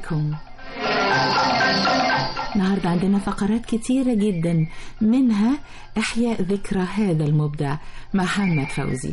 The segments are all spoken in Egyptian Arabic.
بكم النهاردة عندنا فقرات كتيرة جدا منها إحياء ذكرى هذا المبدع محمد فوزي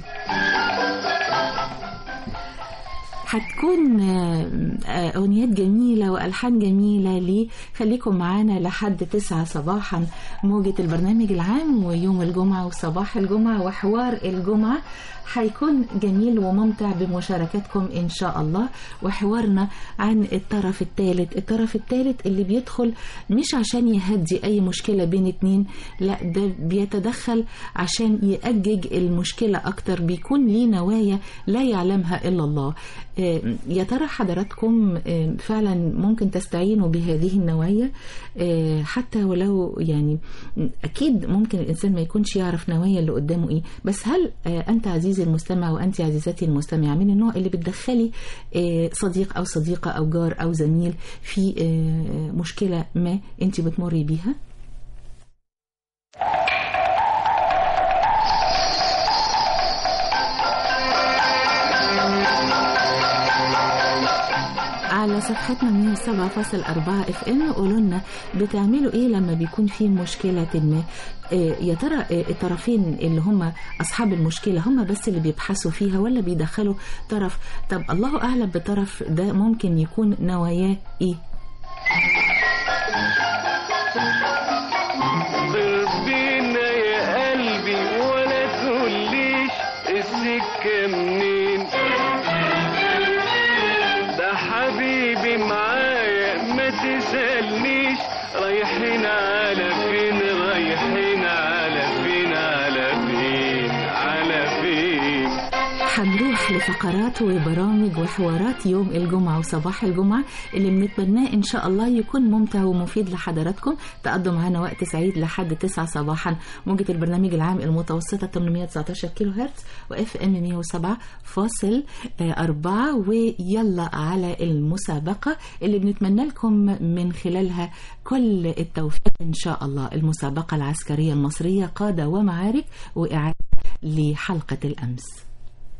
هتكون أغنيات جميلة وألحان جميلة لي خليكم معانا لحد تسعة صباحا موجة البرنامج العام ويوم الجمعة وصباح الجمعة وحوار الجمعة هيكون جميل وممتع بمشاركتكم إن شاء الله وحوارنا عن الطرف الثالث الطرف الثالث اللي بيدخل مش عشان يهدي أي مشكلة بين اتنين لا ده بيتدخل عشان يأجج المشكلة أكتر بيكون ليه نوايا لا يعلمها إلا الله يا ترى حضراتكم فعلا ممكن تستعينوا بهذه النوايا حتى ولو يعني أكيد ممكن الإنسان ما يكونش يعرف نوايا اللي قدامه إيه بس هل أنت عزيزي المستمع وأنت عزيزتي المستمعة من النوع اللي بتدخلي صديق أو صديقة أو جار أو زميل في مشكلة ما أنت بتمري بيها؟ على صفحتنا 107.4 اف ام قولوا لنا بتعملوا ايه لما بيكون في مشكله ما يا ترى الطرفين اللي هم اصحاب المشكله هم بس اللي بيبحثوا فيها ولا بيدخلوا طرف طب الله اعلم بالطرف ده ممكن يكون نواياه ايه ضربينا يا قلبي ولا تقوليش السكه منين ده حبيبي معايا ما تسألنيش رايحين على فين رايحين على فين على فين على فين هنروح لفقرات وبرامج وحوارات يوم الجمعة وصباح الجمعة اللي بنتمناه إن شاء الله يكون ممتع ومفيد لحضراتكم تقضوا معانا وقت سعيد لحد 9 صباحا موجة البرنامج العام المتوسطة 819 كيلو هرتز وإف إم 107 فاصل أربعة ويلا على المسابقة اللي بنتمنى لكم من خلالها كل التوفيق إن شاء الله المسابقة العسكرية المصرية قادة ومعارك وإعادة لحلقة الأمس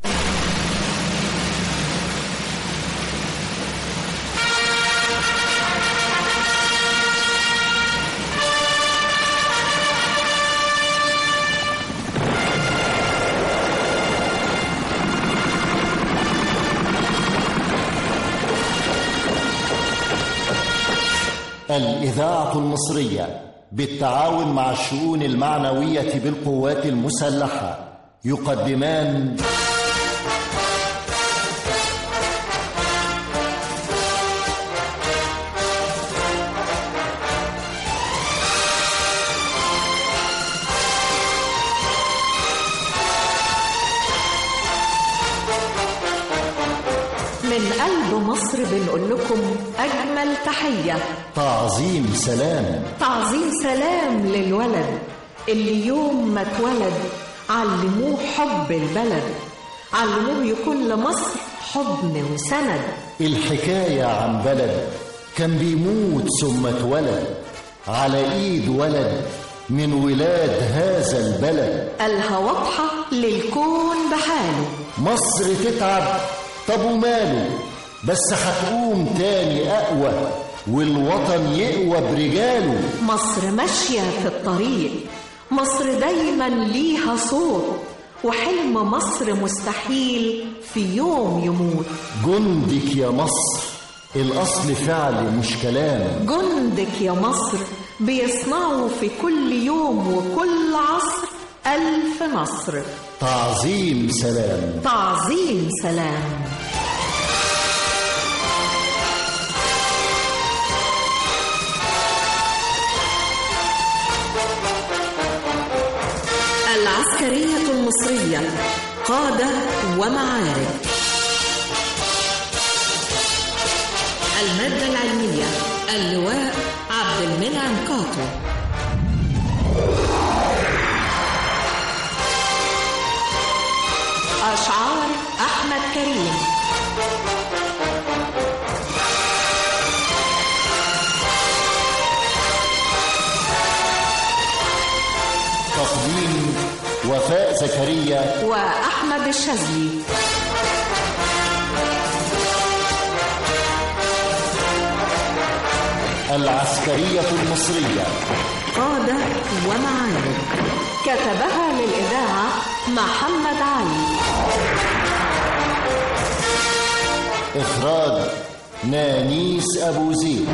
الإذاعة المصرية بالتعاون مع الشؤون المعنوية بالقوات المسلحة يقدمان من قلب مصر بنقول لكم أجمل تحية تعظيم سلام تعظيم سلام للولد اللي يوم ما اتولد علموه حب البلد علموه يكون لمصر حضن وسند الحكاية عن بلد كان بيموت ثم اتولد على ايد ولد من ولاد هذا البلد قالها واضحة للكون بحاله مصر تتعب طب وماله بس هتقوم تاني اقوى والوطن يقوى برجاله مصر ماشية في الطريق مصر دايما ليها صوت وحلم مصر مستحيل في يوم يموت جندك يا مصر الاصل فعل مش كلام جندك يا مصر بيصنعوا في كل يوم وكل عصر ألف نصر تعظيم سلام تعظيم سلام العسكرية المصرية قادة ومعارك المادة العلمية اللواء عبد المنعم كاطو أشعار أحمد كريم تقديم وفاء زكريا وأحمد الشاذلي العسكرية المصرية قادة ومعارك كتبها للإذاعة محمد علي إخراج نانيس أبو زيد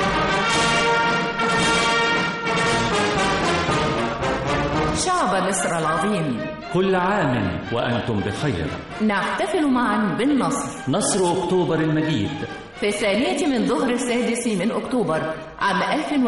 شعب مصر العظيم كل عام وأنتم بخير نحتفل معا بالنصر نصر أكتوبر المجيد في الثانية من ظهر السادس من أكتوبر عام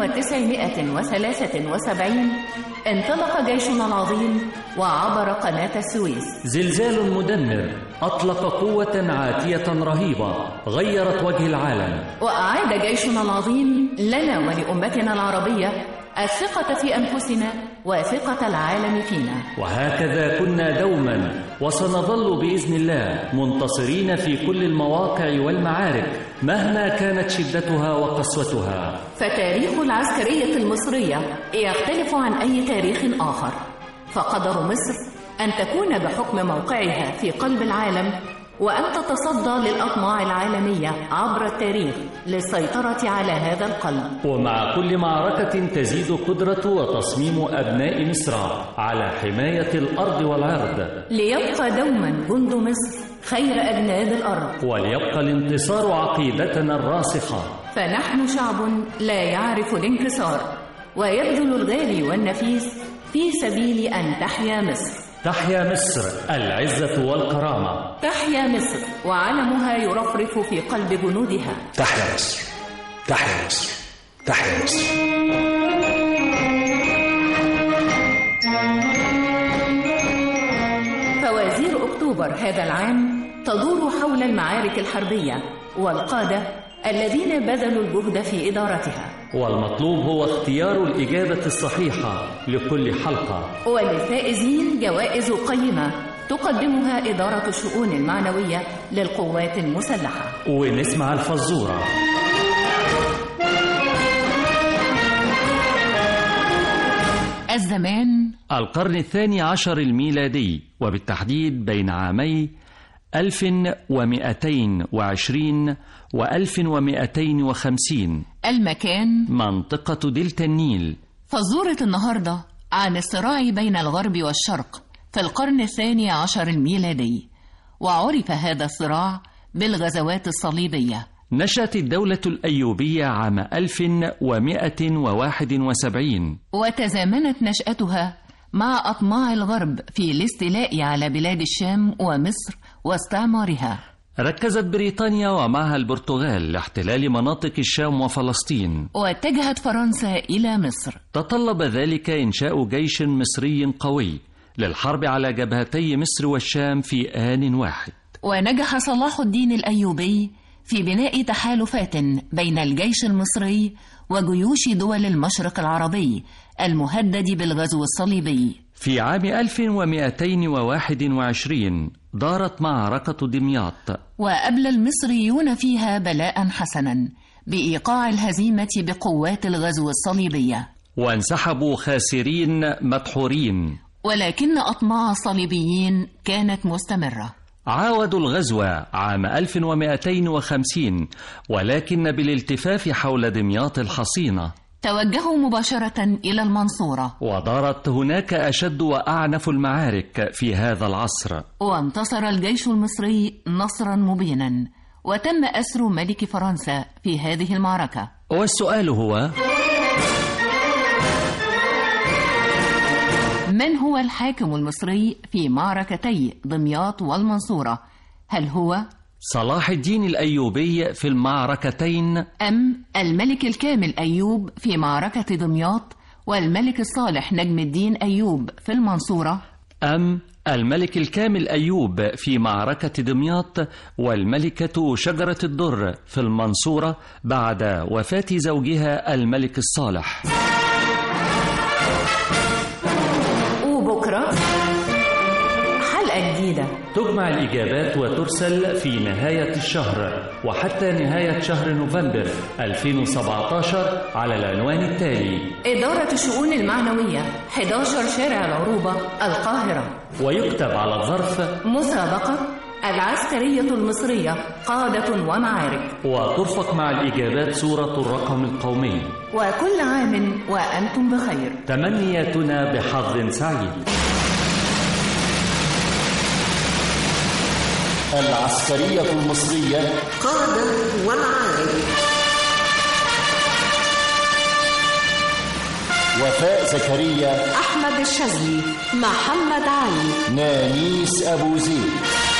1973 انطلق جيشنا العظيم وعبر قناة السويس زلزال مدمر أطلق قوة عاتية رهيبة غيرت وجه العالم وأعاد جيشنا العظيم لنا ولأمتنا العربية الثقة في أنفسنا وثقة العالم فينا وهكذا كنا دوما وسنظل بإذن الله منتصرين في كل المواقع والمعارك مهما كانت شدتها وقسوتها فتاريخ العسكرية المصرية يختلف عن أي تاريخ آخر فقدر مصر أن تكون بحكم موقعها في قلب العالم وأن تتصدى للأطماع العالمية عبر التاريخ للسيطرة على هذا القلب ومع كل معركة تزيد قدرة وتصميم أبناء مصر على حماية الأرض والعرض ليبقى دوما جند مصر خير أجناد الأرض وليبقى الانتصار عقيدتنا الراسخة فنحن شعب لا يعرف الانكسار ويبذل الغالي والنفيس في سبيل أن تحيا مصر تحيا مصر العزة والكرامة تحيا مصر وعلمها يرفرف في قلب جنودها تحيا مصر تحيا مصر تحيا مصر فوازير أكتوبر هذا العام تدور حول المعارك الحربية والقادة الذين بذلوا الجهد في إدارتها والمطلوب هو اختيار الإجابة الصحيحة لكل حلقة وللفائزين جوائز قيمة تقدمها إدارة الشؤون المعنوية للقوات المسلحة ونسمع الفزورة الزمان القرن الثاني عشر الميلادي وبالتحديد بين عامي 1220 و 1250 المكان منطقة دلتا النيل فزورة النهاردة عن الصراع بين الغرب والشرق في القرن الثاني عشر الميلادي وعرف هذا الصراع بالغزوات الصليبية نشأت الدولة الأيوبية عام 1171 وتزامنت نشأتها مع أطماع الغرب في الاستيلاء على بلاد الشام ومصر واستعمارها ركزت بريطانيا ومعها البرتغال لاحتلال مناطق الشام وفلسطين واتجهت فرنسا إلى مصر تطلب ذلك إنشاء جيش مصري قوي للحرب على جبهتي مصر والشام في آن واحد ونجح صلاح الدين الأيوبي في بناء تحالفات بين الجيش المصري وجيوش دول المشرق العربي المهدد بالغزو الصليبي في عام 1221 دارت معركة دمياط وأبلى المصريون فيها بلاء حسنا بإيقاع الهزيمة بقوات الغزو الصليبية وانسحبوا خاسرين مدحورين ولكن أطماع الصليبيين كانت مستمرة عاودوا الغزو عام 1250 ولكن بالالتفاف حول دمياط الحصينة توجهوا مباشرة إلى المنصورة ودارت هناك أشد وأعنف المعارك في هذا العصر وانتصر الجيش المصري نصرا مبينا وتم أسر ملك فرنسا في هذه المعركة والسؤال هو من هو الحاكم المصري في معركتي دمياط والمنصورة؟ هل هو صلاح الدين الأيوبي في المعركتين أم الملك الكامل أيوب في معركة دمياط والملك الصالح نجم الدين أيوب في المنصورة؟ أم الملك الكامل أيوب في معركة دمياط والملكة شجرة الدر في المنصورة بعد وفاة زوجها الملك الصالح وبكرة حلقة جديدة تجمع الإجابات وترسل في نهاية الشهر وحتى نهاية شهر نوفمبر 2017 على العنوان التالي إدارة الشؤون المعنوية 11 شارع العروبة القاهرة ويكتب على الظرف مسابقة العسكرية المصرية قادة ومعارك وترفق مع الإجابات صورة الرقم القومي وكل عام وأنتم بخير تمنياتنا بحظ سعيد العسكرية المصرية قادة ومعارك وفاء زكريا أحمد الشاذلي محمد علي نانيس أبو زيد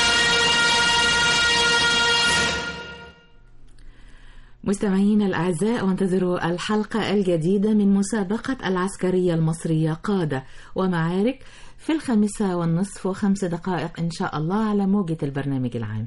مستمعينا الأعزاء وانتظروا الحلقة الجديدة من مسابقة العسكرية المصرية قادة ومعارك في الخامسة والنصف وخمس دقائق إن شاء الله على موجة البرنامج العام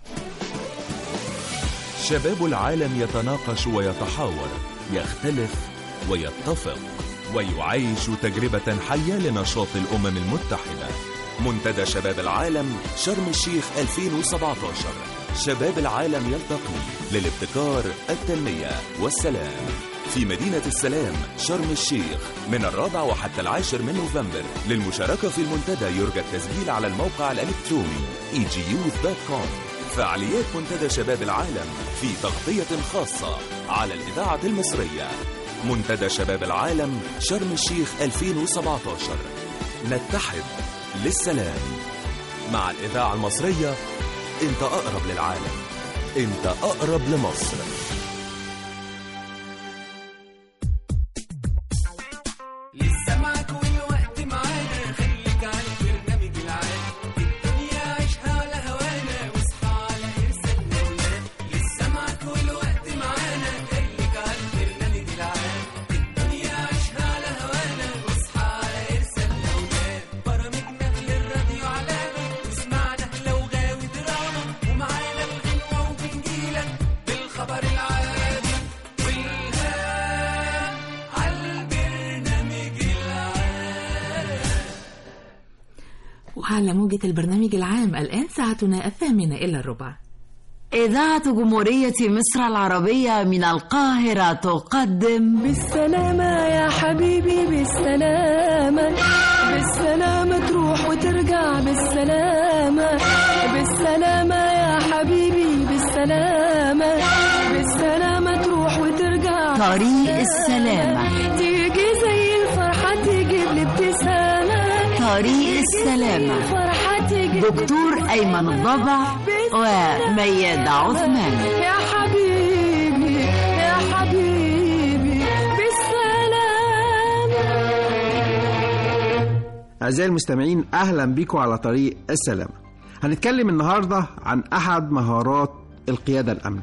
شباب العالم يتناقش ويتحاور يختلف ويتفق ويعيش تجربة حية لنشاط الأمم المتحدة منتدى شباب العالم شرم الشيخ 2017 شباب العالم يلتقي للابتكار التنمية والسلام في مدينة السلام شرم الشيخ من الرابع وحتى العاشر من نوفمبر للمشاركة في المنتدى يرجى التسجيل على الموقع الإلكتروني egyouth.com فعاليات منتدى شباب العالم في تغطية خاصة على الإذاعة المصرية منتدى شباب العالم شرم الشيخ 2017 نتحد للسلام مع الإذاعة المصرية أنت أقرب للعالم أنت أقرب لمصر لسه معاك والوقت معانا خليك على البرنامج العام الدنيا عيشها على هوانا واصحى على ارسالنا ونام لسه معاك والوقت معانا خليك على البرنامج العام الدنيا عيشها على هوانا واصحى على ارسالنا ونام برامجنا للراديو علامة واسمعنا لو غاوي دراما ومعانا الغنوة وبنجيلك بالخبر العادي والهام عالبرنامج العام وعلى موجة البرنامج العام الآن ساعتنا الثامنة إلى الربع إذاعة جمهورية مصر العربية من القاهرة تقدم بالسلامة يا حبيبي بالسلامة بالسلامة تروح وترجع بالسلامة بالسلامة يا حبيبي بالسلامة بالسلامة تروح وترجع طريق السلامة تيجي زي الفرحة تجيب لي ابتسامة طريق السلامة فرحة تجيب لي دكتور أيمن الضبع وميادة عثمان يا حبيبي يا حبيبي بالسلامة أعزائي المستمعين أهلا بكم على طريق السلامة هنتكلم النهاردة عن أحد مهارات القيادة الأمنة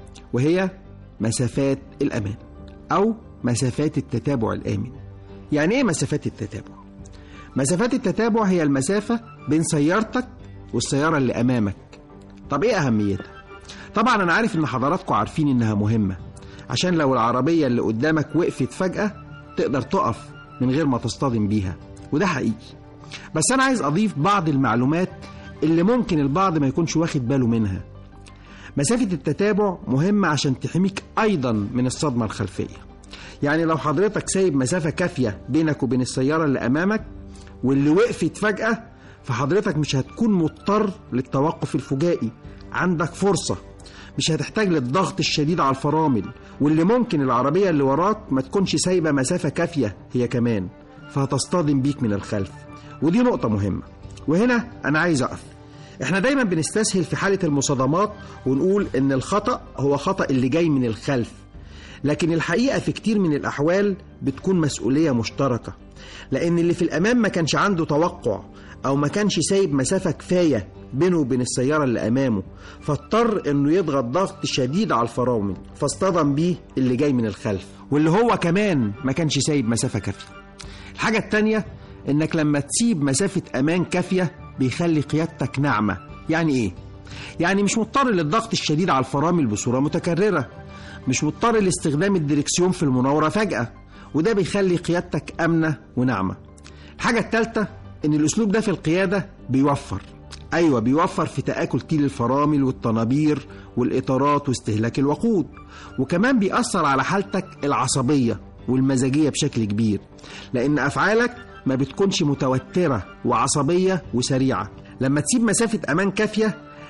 وهي مسافات الأمان أو مسافات التتابع الآمن يعني إيه مسافات التتابع؟ مسافات التتابع هي المسافة بين سيارتك والسيارة اللي أمامك طب إيه أهميتها؟ طبعا أنا عارف إن حضراتكم عارفين إنها مهمة عشان لو العربية اللي قدامك وقفت فجأة تقدر تقف من غير ما تصطدم بيها وده حقيقي بس أنا عايز أضيف بعض المعلومات اللي ممكن البعض ما يكونش واخد باله منها مسافة التتابع مهمة عشان تحميك أيضا من الصدمة الخلفية يعني لو حضرتك سايب مسافة كافية بينك وبين السيارة اللي أمامك واللي وقفت فجأة فحضرتك مش هتكون مضطر للتوقف الفجائي عندك فرصة مش هتحتاج للضغط الشديد على الفرامل واللي ممكن العربية اللي وراك ما تكونش سايبة مسافة كافية هي كمان فهتصطدم بيك من الخلف ودي نقطة مهمة وهنا أنا عايز أقف احنا دايما بنستسهل في حالة المصادمات ونقول ان الخطأ هو خطأ اللي جاي من الخلف لكن الحقيقة في كتير من الأحوال بتكون مسؤولية مشتركة لأن اللي في الأمام ما كانش عنده توقع أو ما كانش سايب مسافة كفاية بينه وبين السيارة اللي أمامه فاضطر إنه يضغط ضغط شديد على الفرامل فاصطدم بيه اللي جاي من الخلف واللي هو كمان ما كانش سايب مسافة كافية الحاجة التانية إنك لما تسيب مسافة أمان كافية بيخلي قيادتك ناعمة يعني إيه؟ يعني مش مضطر للضغط الشديد على الفرامل بصورة متكررة مش مضطر لاستخدام الدركسيون في المناورة فجأة وده بيخلي قيادتك آمنة وناعمة الحاجة التالتة إن الأسلوب ده في القيادة بيوفر أيوة بيوفر في تآكل تيل الفرامل والطنابير والإطارات واستهلاك الوقود وكمان بيأثر على حالتك العصبية والمزاجية بشكل كبير لأن أفعالك ما بتكونش متوترة وعصبية وسريعة لما تسيب مسافة أمان كافية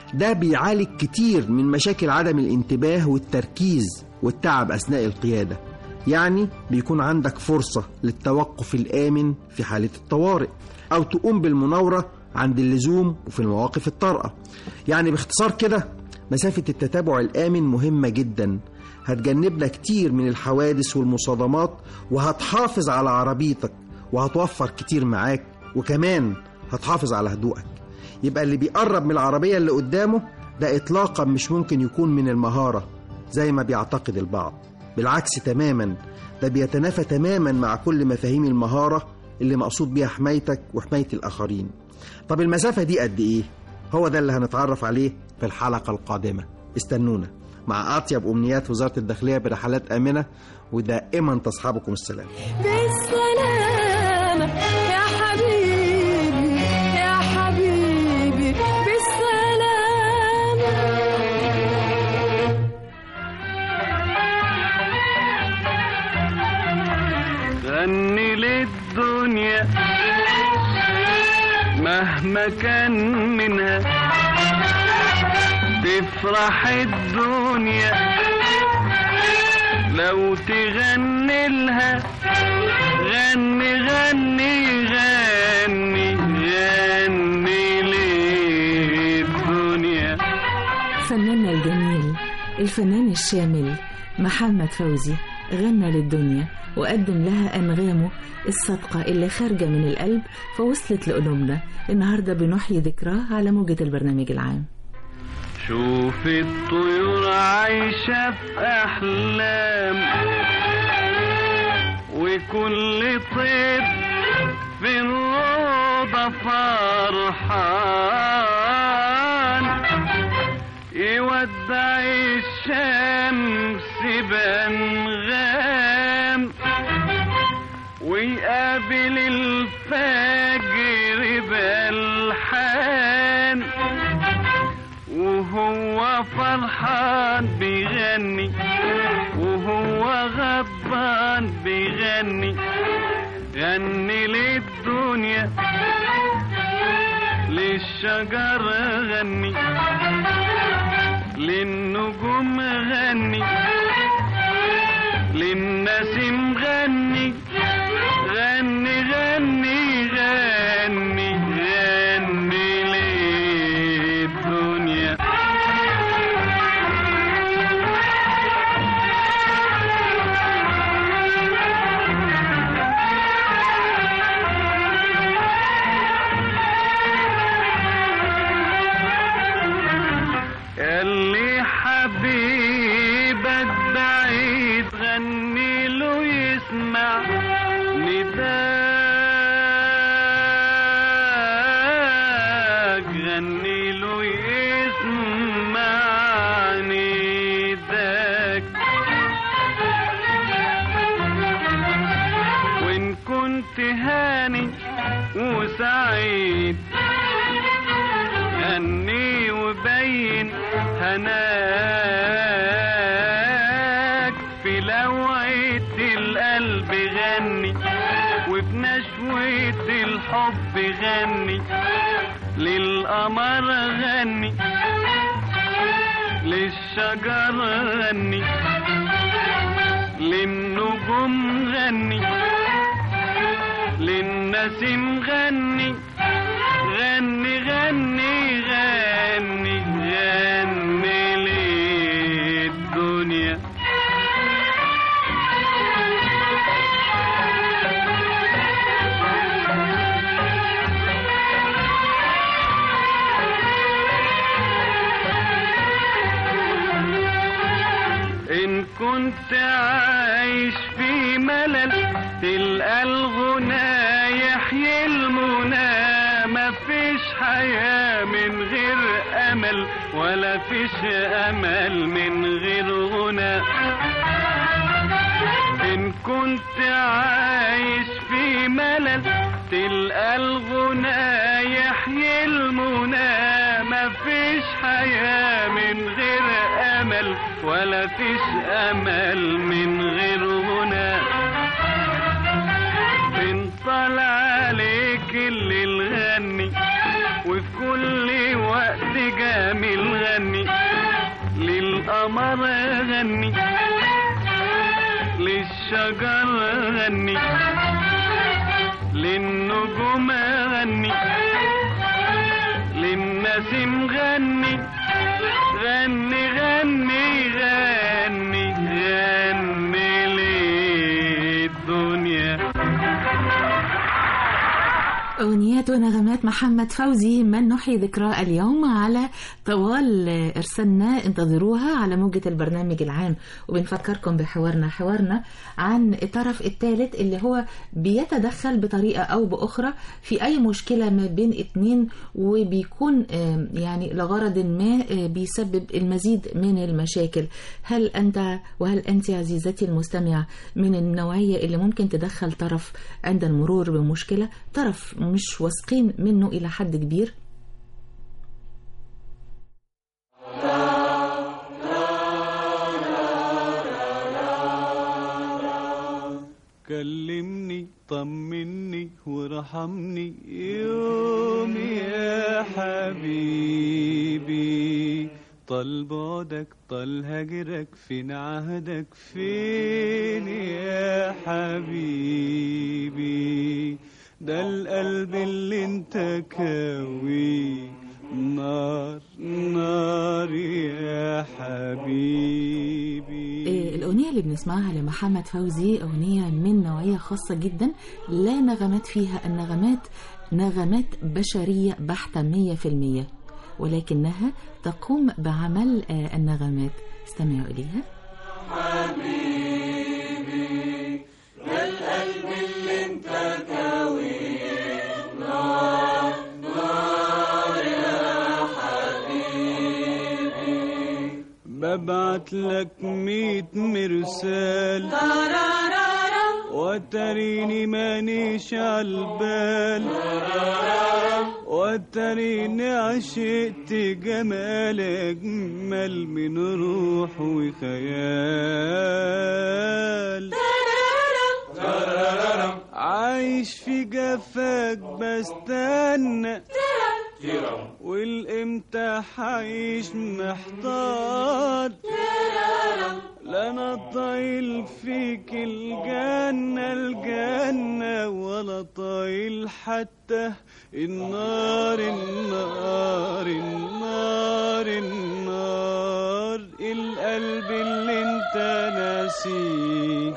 ده بيعالج كتير من مشاكل عدم الانتباه والتركيز والتعب أثناء القيادة يعني بيكون عندك فرصة للتوقف الآمن في حالة الطوارئ أو تقوم بالمناورة عند اللزوم وفي المواقف الطارئة يعني باختصار كده مسافة التتابع الآمن مهمة جدا هتجنبنا كتير من الحوادث والمصادمات وهتحافظ على عربيتك وهتوفر كتير معاك وكمان هتحافظ على هدوءك يبقى اللي بيقرب من العربية اللي قدامه ده إطلاقا مش ممكن يكون من المهارة زي ما بيعتقد البعض بالعكس تماما ده بيتنافى تماما مع كل مفاهيم المهارة اللي مقصود بيها حمايتك وحماية الآخرين طب المسافة دي قد إيه؟ هو ده اللي هنتعرف عليه في الحلقة القادمة استنونا مع أطيب أمنيات وزارة الداخلية برحلات آمنة ودائما تصحبكم السلام بالسلامة يا حبيبي يا حبيبي بالسلامة غني للدنيا مهما كان منها تفرح الدنيا لو تغني لها غني غني غني غني للدنيا فناننا الجميل الفنان الشامل محمد فوزي غنى للدنيا وقدم لها أنغامه الصادقة اللي خارجة من القلب فوصلت لقلوبنا النهاردة بنحيي ذكراه على موجة البرنامج العام شوف الطيور عايشة في أحلام وكل طير في الروضة فرحان يودع الشمس بأنغام ويقابل الفجر بألحان وهو فرحان بيغني وهو غضبان بيغني غني للدنيا للشجر غني للنجوم غني للنسيم غني غني غني غني غني للدنيا اللي حبيبك بعيد غني له يسمع نداك غني له يسمع نداك وإن كنت هاني وسعيد غني وبين هناك في لوعة القلب غني وفي نشوة الحب غني للقمر غني للشجر غني للنجوم غني للنسيم غني غني غني غني غني للدنيا إن كنت عايش في ملل تلقى الغنى يحيي المنى مفيش حياة من غير أمل ولا فيش أمل من غير غنى إن كنت عايش في ملل تلقى الغنى يحيي المنى مفيش حياة من غير أمل ولا فيش أمل من غير غنى إن طلع عليك اللي الغني وفي كل وقت جميل للشجر غني للنجوم غني للنسيم غني غني غني غني غني للدنيا أغنيات ونغمات محمد فوزي من نحيي ذكراه اليوم على طوال إرسالنا انتظروها على موجة البرنامج العام وبنفكركم بحوارنا حوارنا عن الطرف الثالث اللي هو بيتدخل بطريقة أو بأخرى في أي مشكلة ما بين اتنين وبيكون آه، يعني لغرض ما آه، بيسبب المزيد من المشاكل هل أنت وهل أنت عزيزتي المستمعة من النوعية اللي ممكن تدخل طرف عند المرور بمشكلة طرف مش واثقين منه إلى حد كبير كلمني طمني وارحمني يوم يا حبيبي طال بعدك طال هجرك فين عهدك فين يا حبيبي ده القلب اللي انت كاوي نار نار يا حبيبي إيه، الأغنية اللي بنسمعها لمحمد فوزي أغنية من نوعية خاصة جدا لا نغمات فيها النغمات نغمات بشرية بحتة مية في المية ولكنها تقوم بعمل آه، النغمات استمعوا إليها حبيبي ده القلب اللي انت كاويه نار نار يا حبيبي ببعت لك ميت مرسال وتريني مانيش عالبال وتريني عشقت جمال اجمل من روح وخيال عايش في جفاك بستنى والامتى حعيش محتار لا انا طايل فيك الجنة الجنة ولا طايل حتى النار النار النار النار القلب اللي انت ناسيه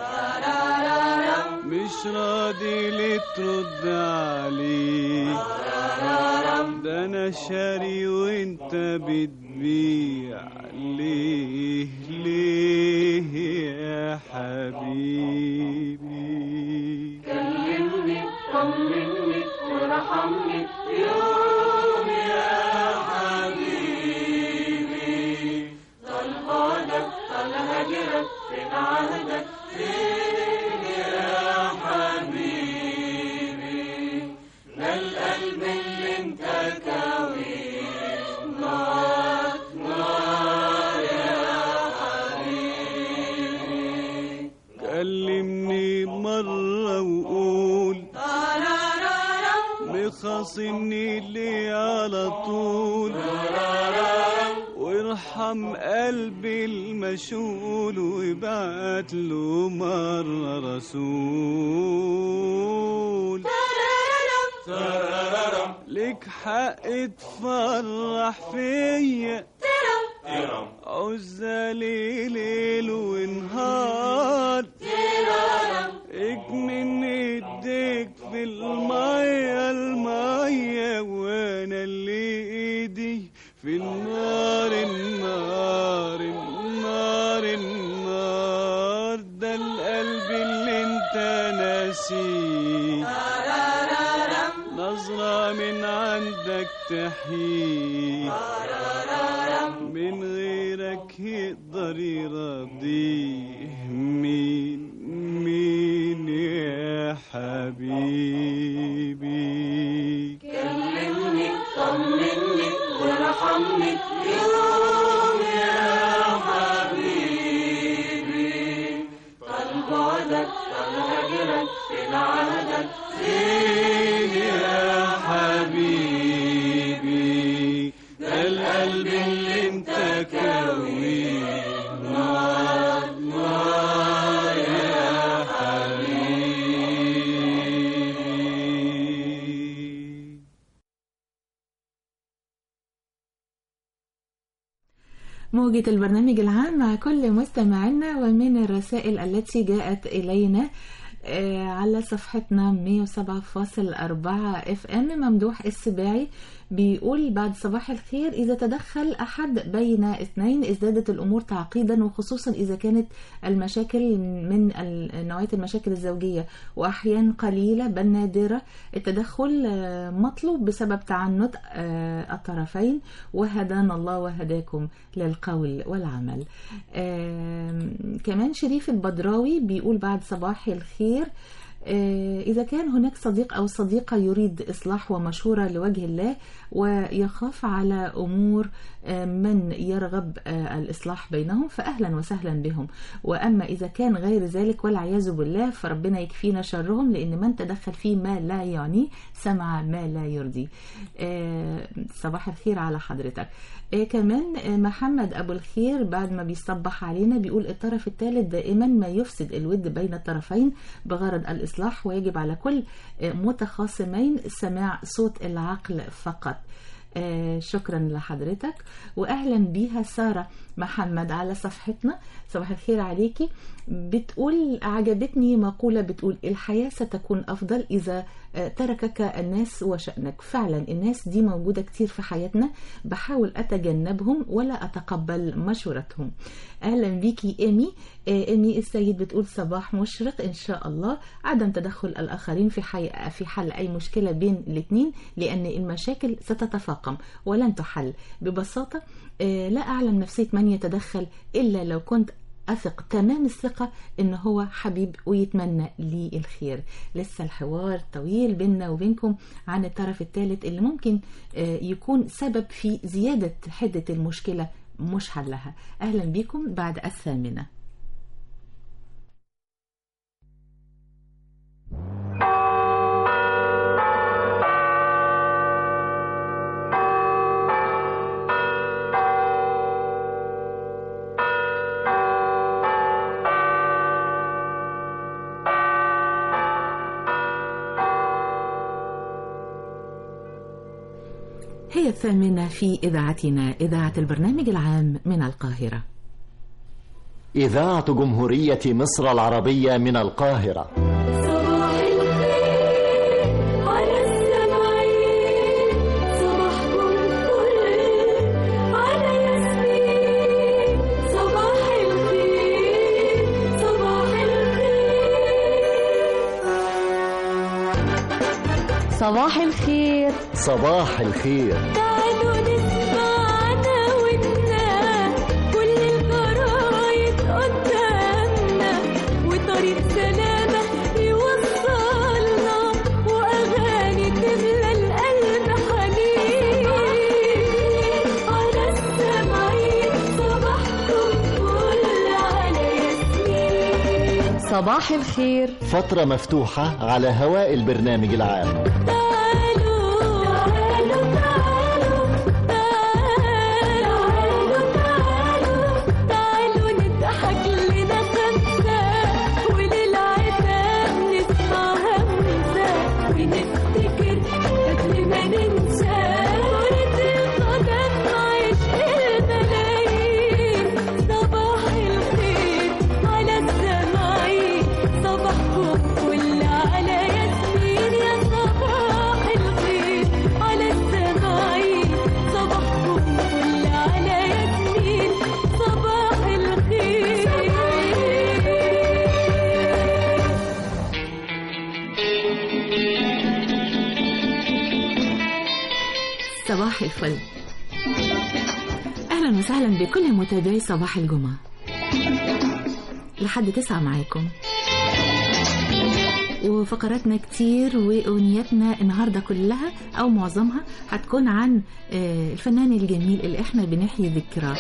مش راضي ليه ترد عليه ده انا شاري وانت بتبيع ليه ليه يا حبيبي كلمني طمني وارحمني يوم يا حبيبي طال بعدك طال هجرك فين عهدك فين يا حبيبي ده القلب اللي انت كاويه نار نار يا حبيبي كلمني مرة وقول مخاصمني ليه على طول وارحم قلبي المشغول وابعت له مرة رسول لك حق تفرح فيا عزالي ليل ونهار اكمن ايديك في المية المية وانا اللي ايدي في النار النار النار النار ده القلب اللي انت ناسيه نظرة من عندك تحيي من غيرك يقدر يرضيه مين مين يا حبيبي كلمني طمني وارحمني يوم يا حبيبي طال بعدك طال هجرك فين عهدك فين يا حبيبي ده القلب اللي انت كاويه نار نار يا موجة البرنامج العام مع كل مستمعينا ومن الرسائل التي جاءت إلينا آه، على صفحتنا 107.4 اف ام ممدوح السباعي بيقول بعد صباح الخير إذا تدخل أحد بين اثنين ازدادت الأمور تعقيدا وخصوصا إذا كانت المشاكل من ال- نوعية المشاكل الزوجية وأحيان قليلة بل نادرة التدخل آه، مطلوب بسبب تعنت آه، الطرفين وهدانا الله وهداكم للقول والعمل آم، كمان شريف البدراوي بيقول بعد صباح الخير آه، إذا كان هناك صديق أو صديقة يريد إصلاح ومشورة لوجه الله ويخاف على أمور آه، من يرغب آه، الإصلاح بينهم فأهلا وسهلا بهم وأما إذا كان غير ذلك والعياذ بالله فربنا يكفينا شرهم لأن من تدخل في ما لا يعنيه سمع ما لا يرضي آه، صباح الخير على حضرتك آه، كمان آه، محمد أبو الخير بعد ما بيصبح علينا بيقول الطرف الثالث دائما ما يفسد الود بين الطرفين بغرض الإصلاح ويجب على كل آه، متخاصمين سماع صوت العقل فقط آه، شكرا لحضرتك واهلا بيها ساره محمد على صفحتنا صباح الخير عليكي بتقول عجبتني مقوله بتقول الحياه ستكون افضل اذا آه، تركك الناس وشأنك فعلا الناس دي موجودة كتير في حياتنا بحاول أتجنبهم ولا أتقبل مشورتهم أهلا بيكي إيمي آه، إيمي السيد بتقول صباح مشرق إن شاء الله عدم تدخل الآخرين في حي... في حل أي مشكلة بين الاثنين لأن المشاكل ستتفاقم ولن تحل ببساطة آه، لا أعلم نفسية من يتدخل إلا لو كنت أثق تمام الثقة إن هو حبيب ويتمنى لي الخير لسه الحوار طويل بيننا وبينكم عن الطرف الثالث اللي ممكن آه، يكون سبب في زيادة حدة المشكلة مش حلها أهلا بكم بعد الثامنة هي الثامنة في إذاعتنا إذاعة البرنامج العام من القاهرة إذاعة جمهورية مصر العربية من القاهرة صباح الخير على السمعين صباحكم فل على ياسمين صباح الخير صباح الخير صباح الخير صباح الخير تعالوا نسمع عناويننا كل الجرايد قدامنا وطريق سلامة يوصلنا وأغاني تملى القلب حنين على السمعين صباحكم فل على ياسمين صباح الخير فترة مفتوحة على هواء البرنامج العام تعالوا تعالوا تعالوا تعالوا تعالوا نضحك لنا خمسة وللعتاب نسمع همسة ونفتكر قبل ما ننسى كرة القدم عشق الملايين صباح الخير على السماعين صباحكم فل على ياسمين يا صباح الخير على السماعين صباحكم فل على ياسمين صباح الخير صباح الفل أهلا وسهلا بكل متابعي صباح الجمعة لحد تسعة معاكم وفقراتنا كتير وأغنياتنا النهاردة كلها أو معظمها هتكون عن آه، الفنان الجميل اللي احنا بنحيي ذكراه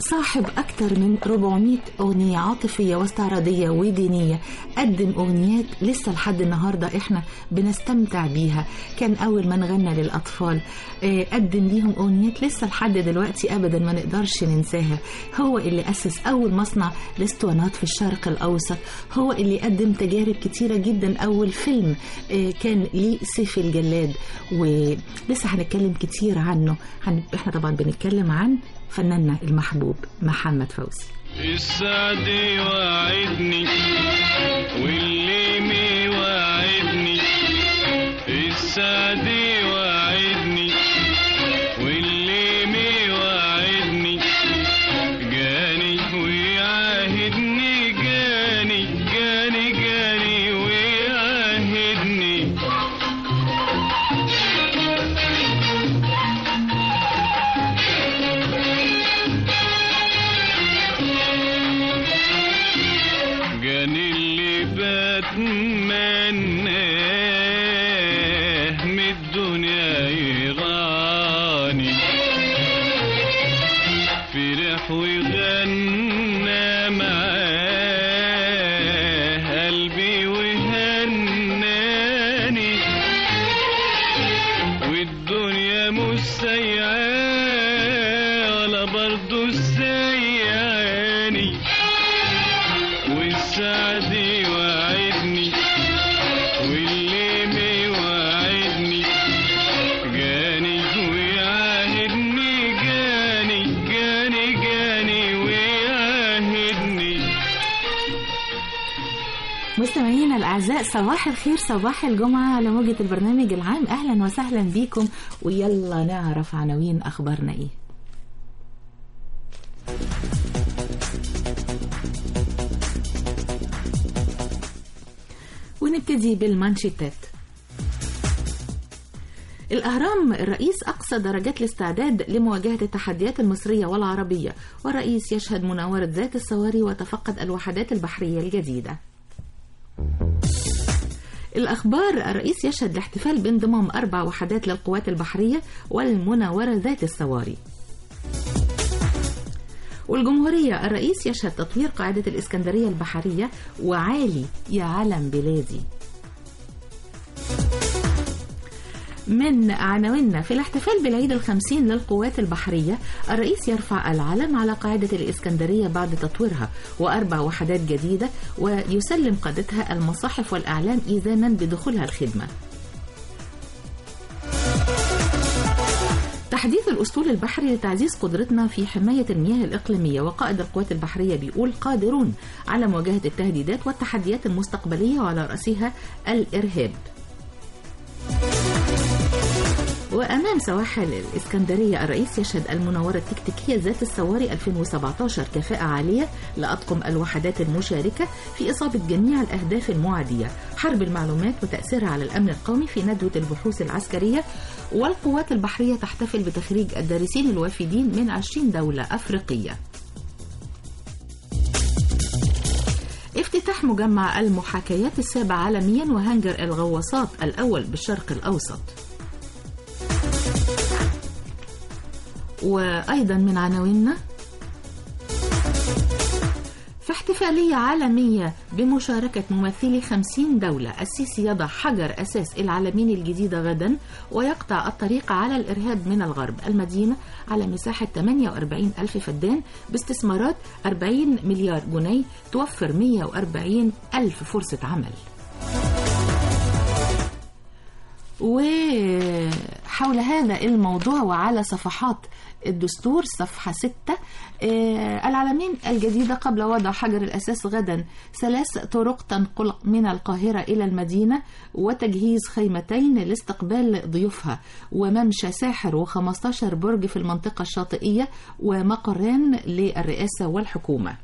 صاحب أكثر من 400 أغنية عاطفية واستعراضية ودينية قدم أغنيات لسه لحد النهاردة إحنا بنستمتع بيها كان أول من غنى للأطفال آه، قدم ليهم أغنيات لسه لحد دلوقتي أبدا ما نقدرش ننساها هو اللي أسس أول مصنع لاسطوانات في الشرق الأوسط هو اللي قدم تجارب كتيرة جدا أول فيلم آه، كان ليه سيف الجلاد ولسه هنتكلم كتير عنه هن... احنا طبعا بنتكلم عن فناننا المحبوب محمد فوزي السعد وعدني واللي ميوعدني السعد وعدني واللي ميوعدني جاني ويعاهدني جاني جاني جاني ويعاهدني جاني اللي بتمناه من الدنيا يغاني فرح وغنى معاه قلبي وهناني والدنيا مش سيئة ولا برضو سيئاني والسعد وعدني واللي ميوعدني جاني ويعاهدني جاني جاني جاني ويعاهدني مستمعينا الأعزاء صباح الخير صباح الجمعة على موجة البرنامج العام أهلا وسهلا بيكم ويلا نعرف عناوين أخبارنا إيه ونبتدي بالمانشيتات الأهرام الرئيس أقصى درجات الاستعداد لمواجهة التحديات المصرية والعربية والرئيس يشهد مناورة ذات الصواري وتفقد الوحدات البحرية الجديدة الأخبار الرئيس يشهد الاحتفال بانضمام أربع وحدات للقوات البحرية والمناورة ذات الصواري والجمهورية الرئيس يشهد تطوير قاعدة الإسكندرية البحرية وعالي يا علم بلادي من عناويننا في الاحتفال بالعيد الخمسين للقوات البحرية الرئيس يرفع العلم على قاعدة الإسكندرية بعد تطويرها وأربع وحدات جديدة ويسلم قادتها المصاحف والأعلام إذانا بدخولها الخدمة تحديث الأسطول البحري لتعزيز قدرتنا في حماية المياه الإقليمية وقائد القوات البحرية بيقول قادرون على مواجهة التهديدات والتحديات المستقبلية وعلى رأسها الإرهاب وأمام سواحل الإسكندرية الرئيس يشهد المناورة التكتيكية ذات الصواري 2017 كفاءة عالية لأطقم الوحدات المشاركة في إصابة جميع الأهداف المعادية حرب المعلومات وتأثيرها على الأمن القومي في ندوة البحوث العسكرية والقوات البحرية تحتفل بتخريج الدارسين الوافدين من 20 دولة أفريقية افتتاح مجمع المحاكيات السابع عالميا وهنجر الغواصات الأول بالشرق الأوسط وأيضا من عناويننا في احتفالية عالمية بمشاركة ممثلي 50 دولة السيسي يضع حجر أساس العالمين الجديدة غدا ويقطع الطريق على الإرهاب من الغرب المدينة على مساحة 48 ألف فدان باستثمارات 40 مليار جنيه توفر 140 ألف فرصة عمل وحول هذا الموضوع وعلى صفحات الدستور صفحة 6 آه، العالمين الجديدة قبل وضع حجر الأساس غدا ثلاث طرق تنقل من القاهرة إلى المدينة وتجهيز خيمتين لاستقبال ضيوفها وممشى ساحر و15 برج في المنطقة الشاطئية ومقران للرئاسة والحكومة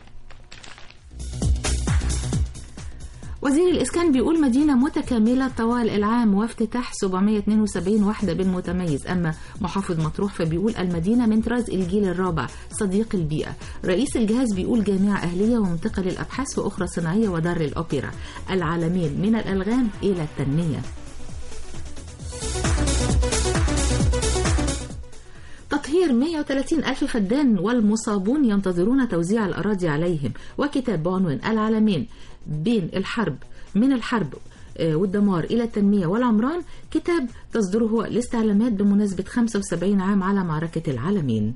وزير الإسكان بيقول مدينة متكاملة طوال العام وافتتاح 772 وحدة بالمتميز أما محافظ مطروح فبيقول المدينة من طراز الجيل الرابع صديق البيئة رئيس الجهاز بيقول جامعة أهلية ومنطقة للأبحاث وأخرى صناعية ودار الأوبرا العالمين من الألغام إلى التنمية تقهير 130 ألف فدان والمصابون ينتظرون توزيع الأراضي عليهم وكتاب بعنوان العالمين بين الحرب من الحرب آه، والدمار إلى التنمية والعمران كتاب تصدره الاستعلامات بمناسبة 75 عام على معركة العالمين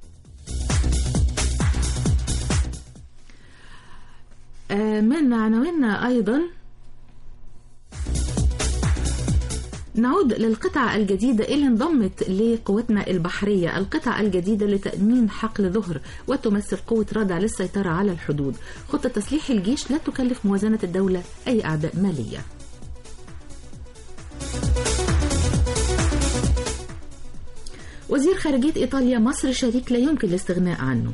آه، من عناويننا أيضا نعود للقطعة الجديدة اللي انضمت لقوتنا البحرية القطعة الجديدة لتأمين حقل ظهر وتمثل قوة ردع للسيطرة على الحدود خطة تسليح الجيش لا تكلف موازنة الدولة أي أعباء مالية وزير خارجية إيطاليا مصر شريك لا يمكن الاستغناء عنه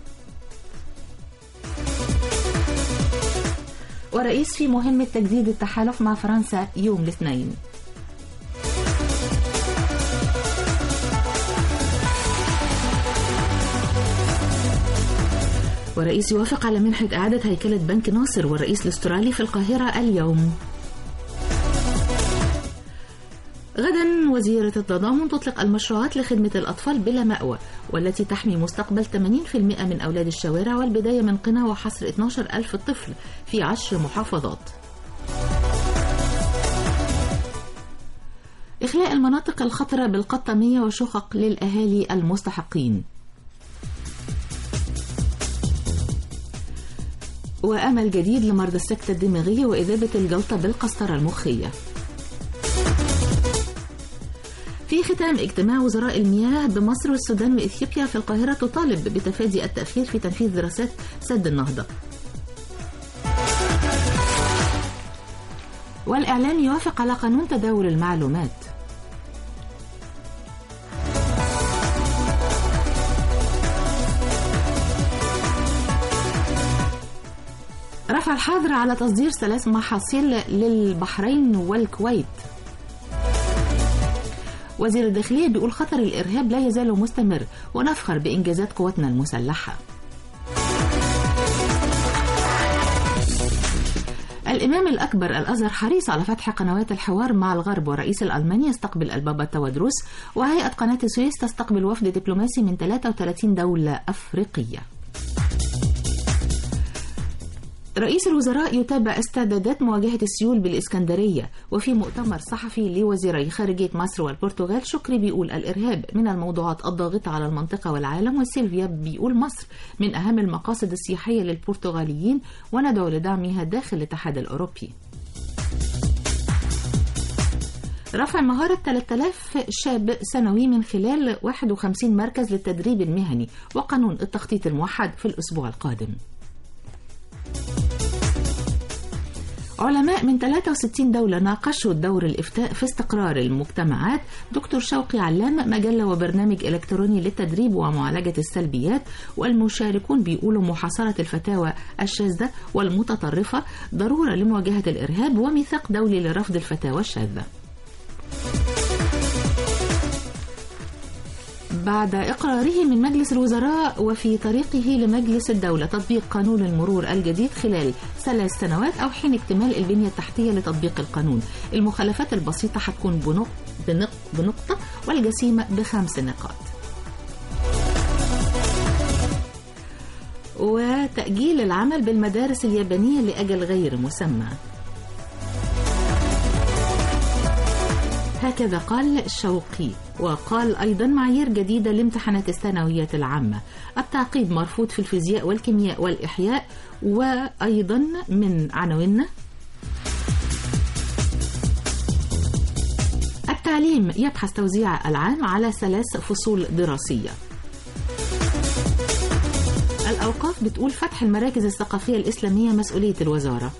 ورئيس في مهمة تجديد التحالف مع فرنسا يوم الاثنين ورئيس يوافق على منحة إعادة هيكلة بنك ناصر والرئيس الاسترالي في القاهرة اليوم غدا وزيرة التضامن تطلق المشروعات لخدمة الأطفال بلا مأوى والتي تحمي مستقبل 80% من أولاد الشوارع والبداية من قنا وحصر 12 ألف طفل في عشر محافظات إخلاء المناطق الخطرة بالقطامية وشقق للأهالي المستحقين وأمل جديد لمرضى السكتة الدماغية وإذابة الجلطة بالقسطرة المخية في ختام اجتماع وزراء المياه بمصر والسودان وإثيوبيا في القاهرة تطالب بتفادي التأخير في تنفيذ دراسات سد النهضة والإعلام يوافق على قانون تداول المعلومات رفع الحظر على تصدير ثلاث محاصيل للبحرين والكويت وزير الداخلية بيقول خطر الإرهاب لا يزال مستمر ونفخر بإنجازات قواتنا المسلحة الإمام الأكبر الأزهر حريص على فتح قنوات الحوار مع الغرب ورئيس الألماني يستقبل البابا تودروس وهيئة قناة السويس تستقبل وفد دبلوماسي من 33 دولة أفريقية رئيس الوزراء يتابع استعدادات مواجهة السيول بالإسكندرية وفي مؤتمر صحفي لوزيري خارجية مصر والبرتغال شكري بيقول الإرهاب من الموضوعات الضاغطة على المنطقة والعالم وسيلفيا بيقول مصر من أهم المقاصد السياحية للبرتغاليين وندعو لدعمها داخل الاتحاد الأوروبي رفع مهارة 3000 شاب سنوي من خلال 51 مركز للتدريب المهني وقانون التخطيط الموحد في الأسبوع القادم علماء من 63 دولة ناقشوا دور الإفتاء في استقرار المجتمعات دكتور شوقي علام مجلة وبرنامج إلكتروني للتدريب ومعالجة السلبيات والمشاركون بيقولوا محاصرة الفتاوى الشاذة والمتطرفة ضرورة لمواجهة الإرهاب وميثاق دولي لرفض الفتاوى الشاذة بعد إقراره من مجلس الوزراء وفي طريقه لمجلس الدولة تطبيق قانون المرور الجديد خلال ثلاث سنوات أو حين اكتمال البنية التحتية لتطبيق القانون المخالفات البسيطة هتكون بنق... بنق... بنقطة والجسيمة بخمس نقاط وتأجيل العمل بالمدارس اليابانية لأجل غير مسمى هكذا قال شوقي وقال أيضا معايير جديدة لامتحانات الثانويات العامة التعقيد مرفوض في الفيزياء والكيمياء والإحياء وأيضا من عناويننا التعليم يبحث توزيع العام على ثلاث فصول دراسية الأوقاف بتقول فتح المراكز الثقافية الإسلامية مسؤولية الوزارة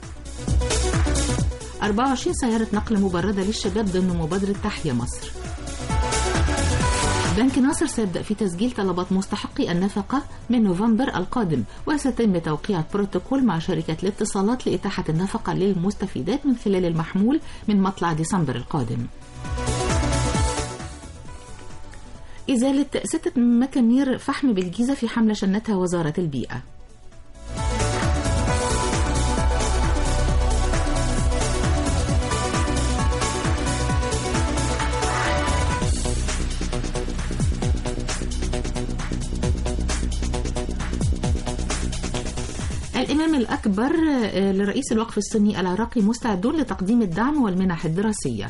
24 سيارة نقل مبردة للشباب ضمن مبادرة تحيا مصر بنك ناصر سيبدأ في تسجيل طلبات مستحقي النفقة من نوفمبر القادم وسيتم توقيع بروتوكول مع شركة الاتصالات لإتاحة النفقة للمستفيدات من خلال المحمول من مطلع ديسمبر القادم إزالة ستة مكامير فحم بالجيزة في حملة شنتها وزارة البيئة الإمام الأكبر آه، لرئيس الوقف السني العراقي مستعدون لتقديم الدعم والمنح الدراسية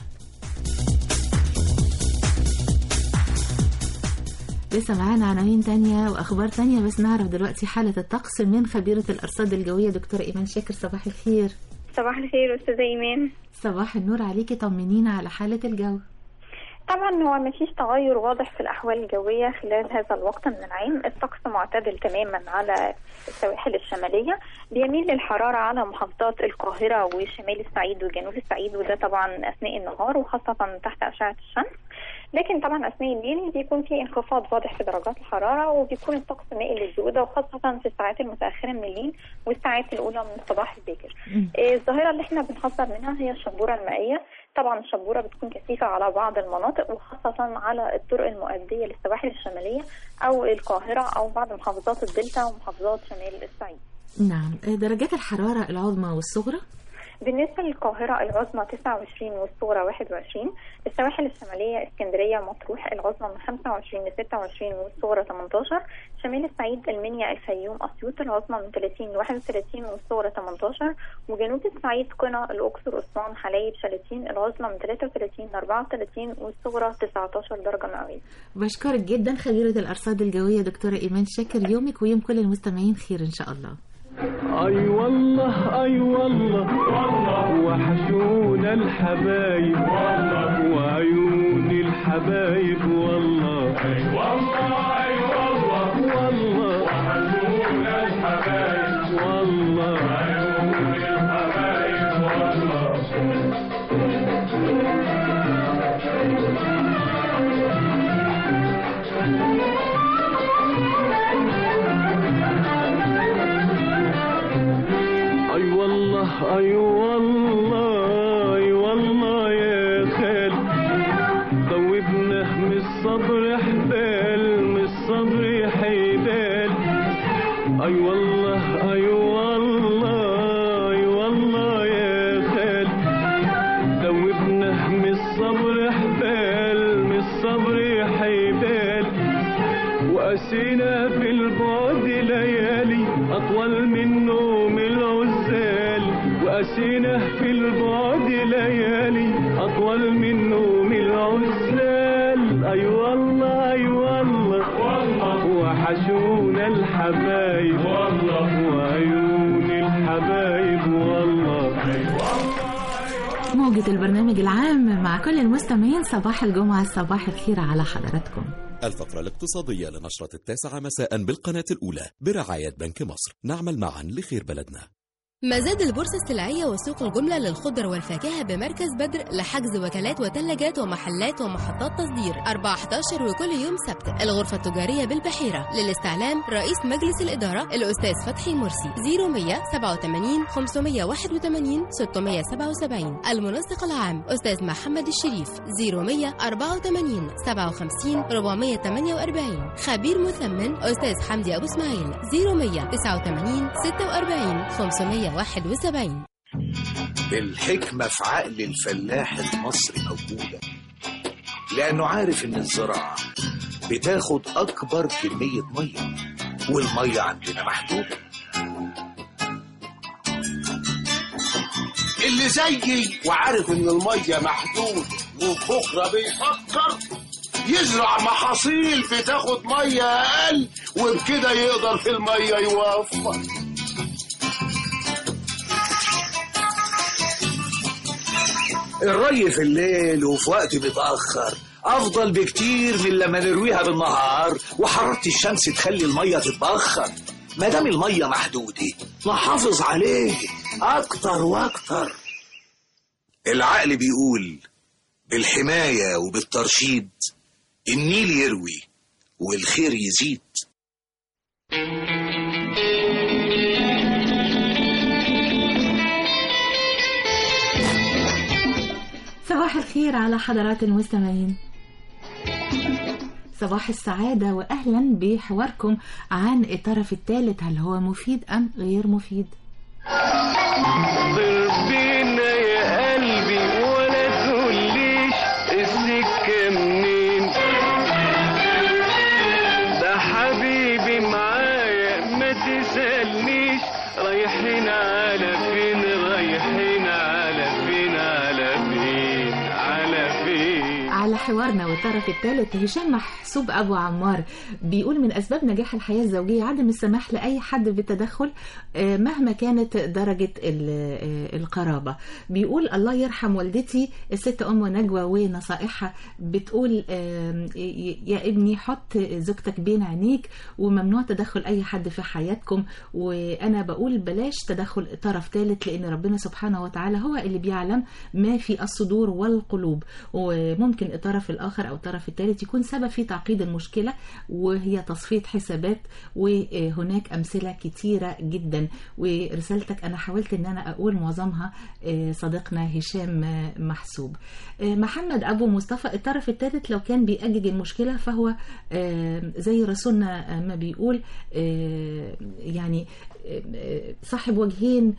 لسه معانا عناوين تانية وأخبار تانية بس نعرف دلوقتي حالة الطقس من خبيرة الأرصاد الجوية دكتورة إيمان شاكر صباح الخير صباح الخير أستاذة إيمان صباح النور عليكي طمنينا على حالة الجو طبعا هو ما فيش تغير واضح في الأحوال الجوية خلال هذا الوقت من العام الطقس معتدل تماما على السواحل الشمالية بيميل للحرارة على محافظات القاهرة وشمال الصعيد وجنوب الصعيد وده طبعا أثناء النهار وخاصة تحت أشعة الشمس لكن طبعا أثناء الليل بيكون في انخفاض واضح في درجات الحرارة وبيكون الطقس مائل للبرودة وخاصة في الساعات المتأخرة من الليل والساعات الأولى من الصباح الباكر آه، الظاهرة اللي احنا بنحذر منها هي الشبورة المائية طبعا الشبورة بتكون كثيفة على بعض المناطق وخاصة على الطرق المؤدية للسواحل الشمالية أو القاهرة أو بعض محافظات الدلتا ومحافظات شمال الصعيد نعم آه، درجات الحرارة العظمى والصغرى بالنسبة للقاهرة العظمى 29 والصغرى 21 السواحل الشمالية اسكندرية مطروح العظمى من 25 ل 26 والصغرى 18 شمال الصعيد المنيا الفيوم أسيوط العظمى من 30 ل 31 والصغرى 18 وجنوب الصعيد قنا الأقصر أسوان حلايب شلاتين العظمى من 33 ل 34 والصغرى 19 درجة مئوية بشكرك جدا خبيرة الأرصاد الجوية دكتورة إيمان شاكر يومك ويوم كل المستمعين خير إن شاء الله اي والله اي والله وحشونا الحبايب وعيون الحبايب والله اي والله اي والله والله وحشونا الحبايب والله عيون الحبايب اي والله اي والله اي والله يا خال ذوبنا من الصبر حبال من الصبر حبال اي والله اي والله اي والله يا خال ذوبنا من الصبر حبال من الصبر حبال وقسينا في البعد ليالي أطول من نوم العزال وقسينا في البعد ليالي أطول من نوم العزال أي والله أي والله والله وحشونا الحبايب والله وعيون الحبايب والله موجة البرنامج العام مع كل المستمعين صباح الجمعة صباح الخير على حضراتكم الفقرة الاقتصادية لنشرة التاسعة مساء بالقناة الأولى برعاية بنك مصر نعمل معا لخير بلدنا مزاد البورصة السلعية وسوق الجملة للخضر والفاكهة بمركز بدر لحجز وكالات وثلاجات ومحلات ومحطات تصدير 14 وكل يوم سبت الغرفة التجارية بالبحيرة للاستعلام رئيس مجلس الإدارة الأستاذ فتحي مرسي 0187 581 677 المنسق العام أستاذ محمد الشريف 0184 57 448 خبير مثمن أستاذ حمدي أبو إسماعيل 0189 46 571 الحكمة في عقل الفلاح المصري موجودة لأنه عارف إن الزراعة بتاخد أكبر كمية مية والمية عندنا محدودة اللي زيي وعارف ان الميه محدود وبكره بيفكر يزرع محاصيل بتاخد ميه اقل وبكده يقدر في الميه يوفر الري في الليل وفي وقت متأخر أفضل بكتير من لما نرويها بالنهار وحرارة الشمس تخلي المية تتبخر ما دام المية محدودة نحافظ عليه أكتر وأكتر العقل بيقول بالحماية وبالترشيد النيل يروي والخير يزيد صباح الخير على حضرات المستمعين صباح السعادة وأهلا بحواركم عن الطرف الثالث هل هو مفيد أم غير مفيد ضربينا يا قلبي ولا تقوليش السكة منين ده حبيبي معايا ما تسأل تسألنيش رايحين على فين رايحين على فين على فين على فين على حوارنا والطرف الثالث هشام محسوب ابو عمار بيقول من اسباب نجاح الحياه الزوجيه عدم السماح لاي حد بالتدخل آه، مهما كانت درجه ال- آه، القرابه بيقول الله يرحم والدتي الست ام نجوى ونصائحها بتقول آم، ي- يا ابني حط زوجتك بين عينيك وممنوع تدخل اي حد في حياتكم وانا بقول بلاش تدخل طرف ثالث لان ربنا سبحانه وتعالى هو اللي بيعلم ما في الصدور والقلوب وممكن الطرف الاخر او الطرف الثالث يكون سبب في تعقيد المشكله وهي تصفيه حسابات وهناك امثله كتيره جدا ورسالتك انا حاولت ان انا اقول معظمها آه، صديقنا هشام آه، محسوب آه، محمد ابو مصطفى الطرف الثالث لو كان بيأجج المشكله فهو آه، زي رسولنا آه، ما بيقول آه، يعني آه، صاحب وجهين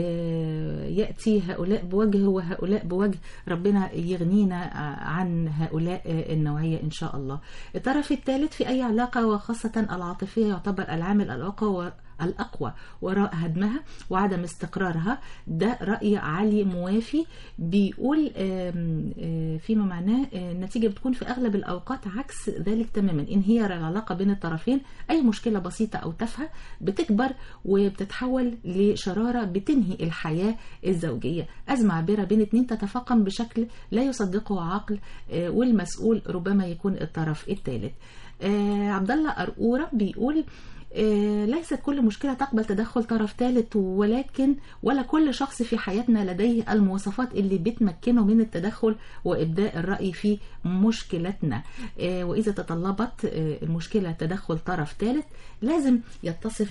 آه، يأتي هؤلاء بوجه وهؤلاء بوجه ربنا يغنينا آه، عن هؤلاء آه، النوعية إن شاء الله الطرف الثالث في أي علاقة وخاصة العاطفية يعتبر العامل الأقوى الأقوى وراء هدمها وعدم استقرارها ده رأي علي موافي بيقول آم، آه، فيما معناه آه، النتيجة بتكون في أغلب الأوقات عكس ذلك تماما انهيار العلاقة بين الطرفين أي مشكلة بسيطة أو تافهة بتكبر وبتتحول لشرارة بتنهي الحياة الزوجية أزمة عابرة بين اتنين تتفاقم بشكل لا يصدقه عقل آه، والمسؤول ربما يكون الطرف الثالث آه، عبد الله أرقورة بيقول آه، ليست كل مشكلة تقبل تدخل طرف ثالث ولكن ولا كل شخص في حياتنا لديه المواصفات اللي بتمكنه من التدخل وإبداء الرأي في مشكلتنا آه، وإذا تطلبت آه، المشكلة تدخل طرف ثالث لازم يتصف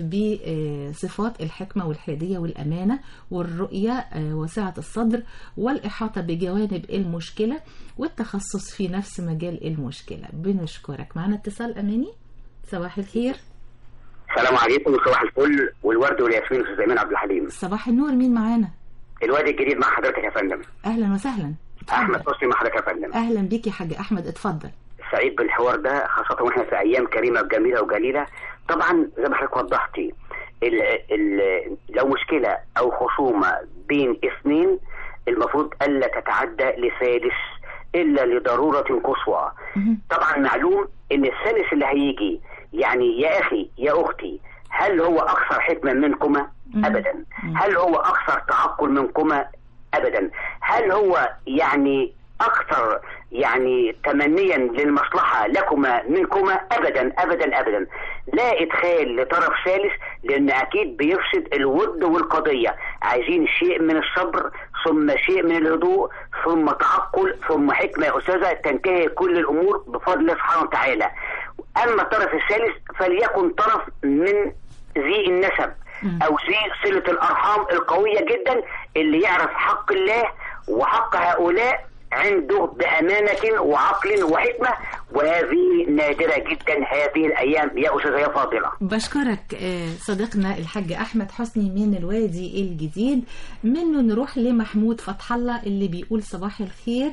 بصفات الحكمة والحيادية والأمانة والرؤية آه، وسعة الصدر والإحاطة بجوانب المشكلة والتخصص في نفس مجال المشكلة بنشكرك معنا اتصال أماني صباح الخير السلام عليكم وصباح الفل والورد والياسمين استاذ ايمن عبد الحليم صباح النور مين معانا الواد الجديد مع حضرتك يا فندم اهلا وسهلا احمد حسني مع حضرتك يا فندم اهلا بيك يا حاج احمد اتفضل سعيد بالحوار ده خاصة واحنا في ايام كريمة جميلة وجليلة طبعا زي ما حضرتك وضحتي ال ال لو مشكلة او خصومة بين اثنين المفروض الا تتعدى لثالث الا لضرورة قصوى طبعا معلوم ان الثالث اللي هيجي يعني يا اخي يا اختي هل هو اكثر حكمة منكما ابدا هل هو اكثر تعقل منكما ابدا هل هو يعني اكثر يعني تمنيا للمصلحة لكما منكما ابدا ابدا ابدا لا ادخال لطرف ثالث لان اكيد بيفسد الود والقضية عايزين شيء من الصبر ثم شيء من الهدوء ثم تعقل ثم حكمة يا استاذة تنتهي كل الامور بفضل الله سبحانه وتعالى اما الطرف الثالث فليكن طرف من ذي النسب او ذي صلة الارحام القوية جدا اللي يعرف حق الله وحق هؤلاء عنده بأمانة وعقل وحكمة وهذه نادرة جدا هذه الأيام يا أستاذة يا فاضلة بشكرك آه، صديقنا الحاج احمد حسني من الوادي الجديد منه نروح لمحمود فتح الله اللي بيقول صباح الخير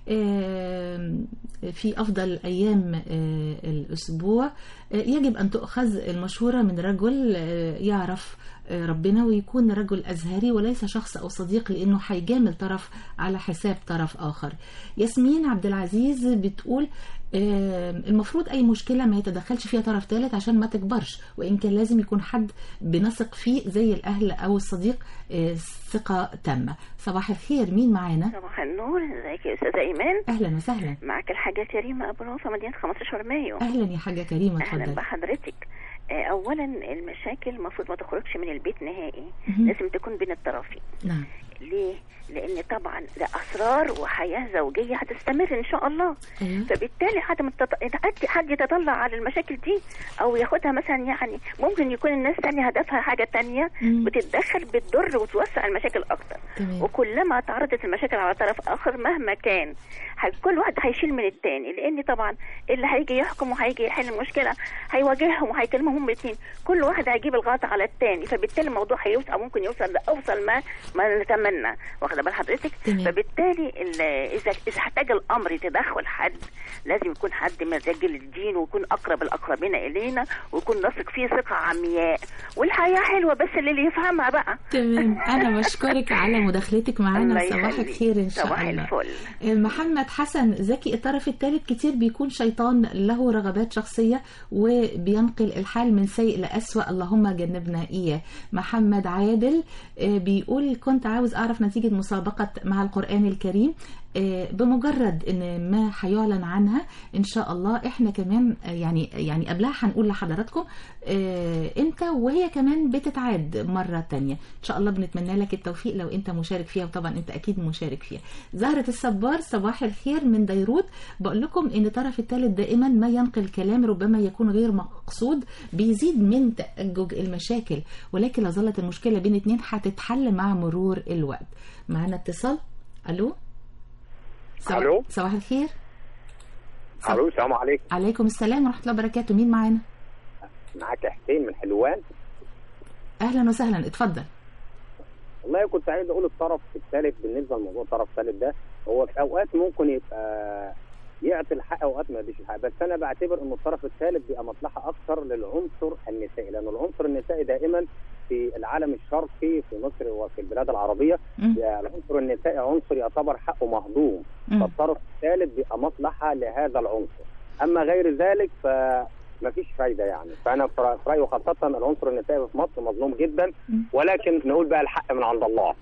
آم، في افضل ايام آه، الاسبوع آه، يجب ان تؤخذ المشوره من رجل آه، يعرف آه، ربنا ويكون رجل ازهري وليس شخص او صديق لانه هيجامل طرف على حساب طرف اخر ياسمين عبد العزيز بتقول آم، المفروض اي مشكله ما يتدخلش فيها طرف ثالث عشان ما تكبرش وان كان لازم يكون حد بنثق فيه زي الاهل او الصديق آه، ثقه تامه صباح الخير مين معانا صباح النور ازيك يا استاذه ايمان اهلا وسهلا معك الحاجه كريمه ابو نوفه مدينه 15 مايو اهلا يا حاجه كريمه اهلا اتفضلي بحضرتك آه، اولا المشاكل المفروض ما تخرجش من البيت نهائي مهم. لازم تكون بين الطرفين نعم ليه لان طبعا ده اسرار وحياه زوجيه هتستمر ان شاء الله أيوة. فبالتالي حد متط... حد حد يتطلع على المشاكل دي او ياخدها مثلا يعني ممكن يكون الناس تانية هدفها حاجه تانية مم. بتتدخل بتضر وتوسع المشاكل اكتر تمام. وكلما تعرضت المشاكل على طرف اخر مهما كان هي- كل واحد هيشيل من التاني لان طبعا اللي هيجي يحكم وهيجي يحل المشكله هيواجههم وهيكلمهم هم اتنين كل واحد هيجيب الغلط على التاني فبالتالي الموضوع هيوسع ممكن يوصل لاوصل ما ما نتمنى واخده بال حضرتك تمام. فبالتالي ال- اذا اذا احتاج الامر يتدخل حد لازم يكون حد من رجال الدين ويكون اقرب الاقربين الينا ويكون نثق فيه ثقه عمياء والحياه حلوه بس اللي يفهمها بقى تمام انا بشكرك على مداخلتك معانا الله صباح يخليك. الخير ان شاء صباح الله الفل. محمد حسن زكي الطرف الثالث كتير بيكون شيطان له رغبات شخصية وبينقل الحال من سيء لأسوأ اللهم جنبنا إياه محمد عادل آه، بيقول كنت عاوز أعرف نتيجة مسابقة مع القرآن الكريم آه، بمجرد ان ما هيعلن عنها ان شاء الله احنا كمان آه، يعني يعني قبلها هنقول لحضراتكم آه، امتى وهي كمان بتتعاد مره تانية ان شاء الله بنتمنى لك التوفيق لو انت مشارك فيها وطبعا انت اكيد مشارك فيها زهره الصبار صباح الخير من بيروت بقول لكم ان الطرف الثالث دائما ما ينقل كلام ربما يكون غير مقصود بيزيد من تأجج المشاكل ولكن لا زالت المشكله بين اتنين هتتحل مع مرور الوقت معانا اتصال الو صباح- ألو. صباح الخير الو السلام عليكم عليكم السلام ورحمه الله وبركاته مين معانا معاك حسين من حلوان اهلا وسهلا اتفضل والله كنت عايز اقول الطرف الثالث بالنسبه لموضوع الطرف الثالث ده هو في اوقات ممكن يبقى يعطي الحق اوقات ما يديش الحق بس انا بعتبر ان الطرف الثالث بيبقى مصلحه اكثر للعنصر النسائي لان العنصر النسائي دائما في العالم الشرقي في مصر وفي البلاد العربيه مم. يعني العنصر النسائي عنصر يعتبر حقه مهضوم مم. فالطرف الثالث بيبقى مصلحه لهذا العنصر اما غير ذلك فما فيش فايده يعني فانا في رأ- في رايي خاصه العنصر النسائي في مصر مظلوم جدا ولكن نقول بقى الحق من عند الله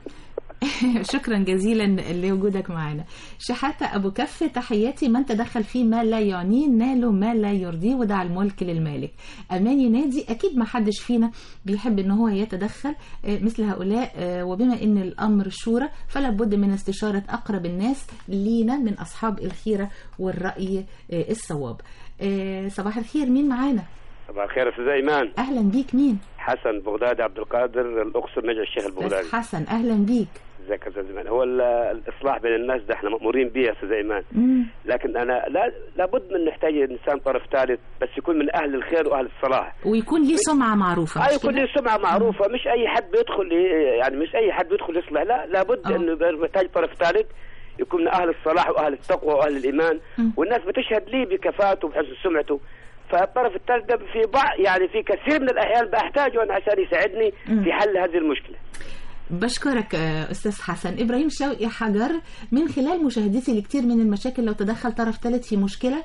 شكرا جزيلا لوجودك معنا شحاتة أبو كف تحياتي من تدخل في ما لا يعنيه ناله ما لا يرضيه ودع الملك للمالك أماني نادي أكيد ما حدش فينا بيحب إن هو يتدخل آه، مثل هؤلاء آه، وبما إن الأمر شورى فلا بد من استشارة أقرب الناس لينا من أصحاب الخيرة والرأي آه، الصواب آه، صباح الخير مين معانا صباح الخير استاذ ايمان أهلا بيك مين حسن بغدادي عبد القادر الاقصر نجع الشيخ البغدادي أستاذ حسن أهلا بيك ازيك يا استاذ ايمان هو ال- الاصلاح بين الناس ده احنا مامورين به يا استاذ ايمان مم. لكن انا لا لابد من نحتاج انسان طرف ثالث بس يكون من اهل الخير واهل الصلاح ويكون ليه سمعة معروفة اه مش يكون كده؟ له سمعه معروفه مش اي حد بيدخل ي- يعني مش اي حد بيدخل يصلح لا لابد انه يبقى محتاج طرف ثالث يكون من اهل الصلاح واهل التقوى واهل الايمان والناس بتشهد ليه بكفاءته وبحسن سمعته فالطرف الثالث ده في بعض يعني في كثير من الاحيان بحتاجه انا عشان يساعدني في حل هذه المشكله بشكرك آه، استاذ حسن ابراهيم شوقي حجر من خلال مشاهدتي لكثير من المشاكل لو تدخل طرف ثالث في مشكله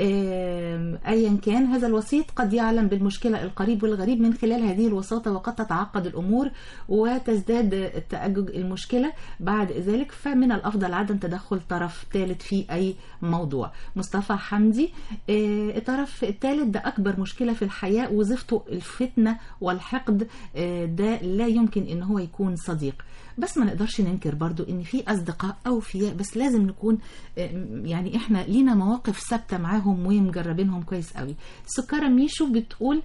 آم، ايا كان هذا الوسيط قد يعلم بالمشكله القريب والغريب من خلال هذه الوساطه وقد تتعقد الامور وتزداد تأجج المشكله بعد ذلك فمن الافضل عدم تدخل طرف ثالث في اي موضوع مصطفى حمدي آه، الطرف الثالث ده اكبر مشكله في الحياه وظيفته الفتنه والحقد آه، ده لا يمكن ان هو يكون صديق بس ما نقدرش ننكر برضو ان في اصدقاء اوفياء بس لازم نكون آه، يعني احنا لينا مواقف ثابته معاهم ومجربينهم كويس قوي سكره ميشو بتقول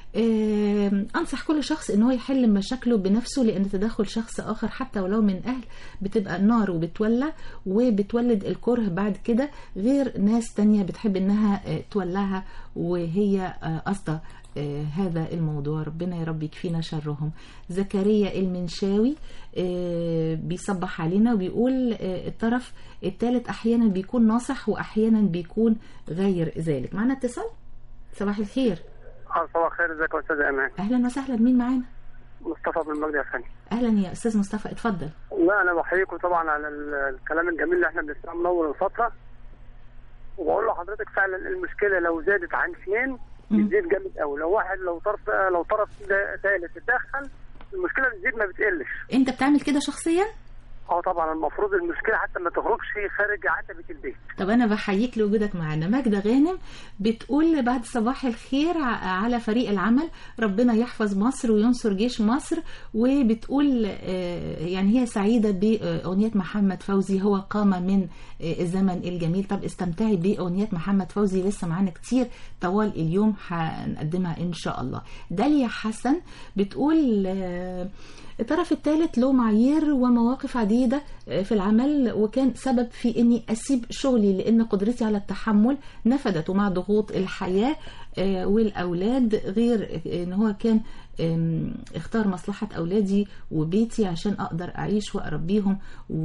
آه، انصح كل شخص ان هو يحل مشاكله بنفسه لان تدخل شخص اخر حتى ولو من اهل بتبقى نار وبتولع وبتولد الكره بعد كده غير ناس تانية بتحب انها آه، تولعها وهي آه، قصده آه، هذا الموضوع ربنا يا رب يكفينا شرهم زكريا المنشاوي آه، بيصبح علينا وبيقول آه، الطرف الثالث احيانا بيكون ناصح واحيانا بيكون غير ذلك معنا اتصال صباح الخير اه صباح الخير ازيك يا استاذ امان اهلا وسهلا مين معانا مصطفى بن مجدي يا فندم اهلا يا استاذ مصطفى اتفضل لا انا بحييكم طبعا على ال- الكلام الجميل اللي احنا بنسمعه من اول الفتره وبقول لحضرتك فعلا المشكله لو زادت عن اثنين بتزيد جامد قوي لو واحد لو طرف لو طرف ده- ثالث اتدخل المشكله بتزيد ما بتقلش انت بتعمل كده شخصيا اه طبعا المفروض المشكله حتى ما تخرجش خارج عتبه البيت طب انا بحييك لوجودك معانا ماجدة غانم بتقول بعد صباح الخير ع- على فريق العمل ربنا يحفظ مصر وينصر جيش مصر وبتقول آه، يعني هي سعيدة بأغنية محمد فوزي هو قامة من آه، الزمن الجميل طب استمتعي بأغنية محمد فوزي لسه معانا كتير طوال اليوم هنقدمها إن شاء الله داليا حسن بتقول آه، الطرف الثالث له معايير ومواقف عديدة في العمل وكان سبب في اني اسيب شغلي لان قدرتي على التحمل نفدت ومع ضغوط الحياة آه، والأولاد غير إن هو كان آم، اختار مصلحة أولادي وبيتي عشان أقدر أعيش وأربيهم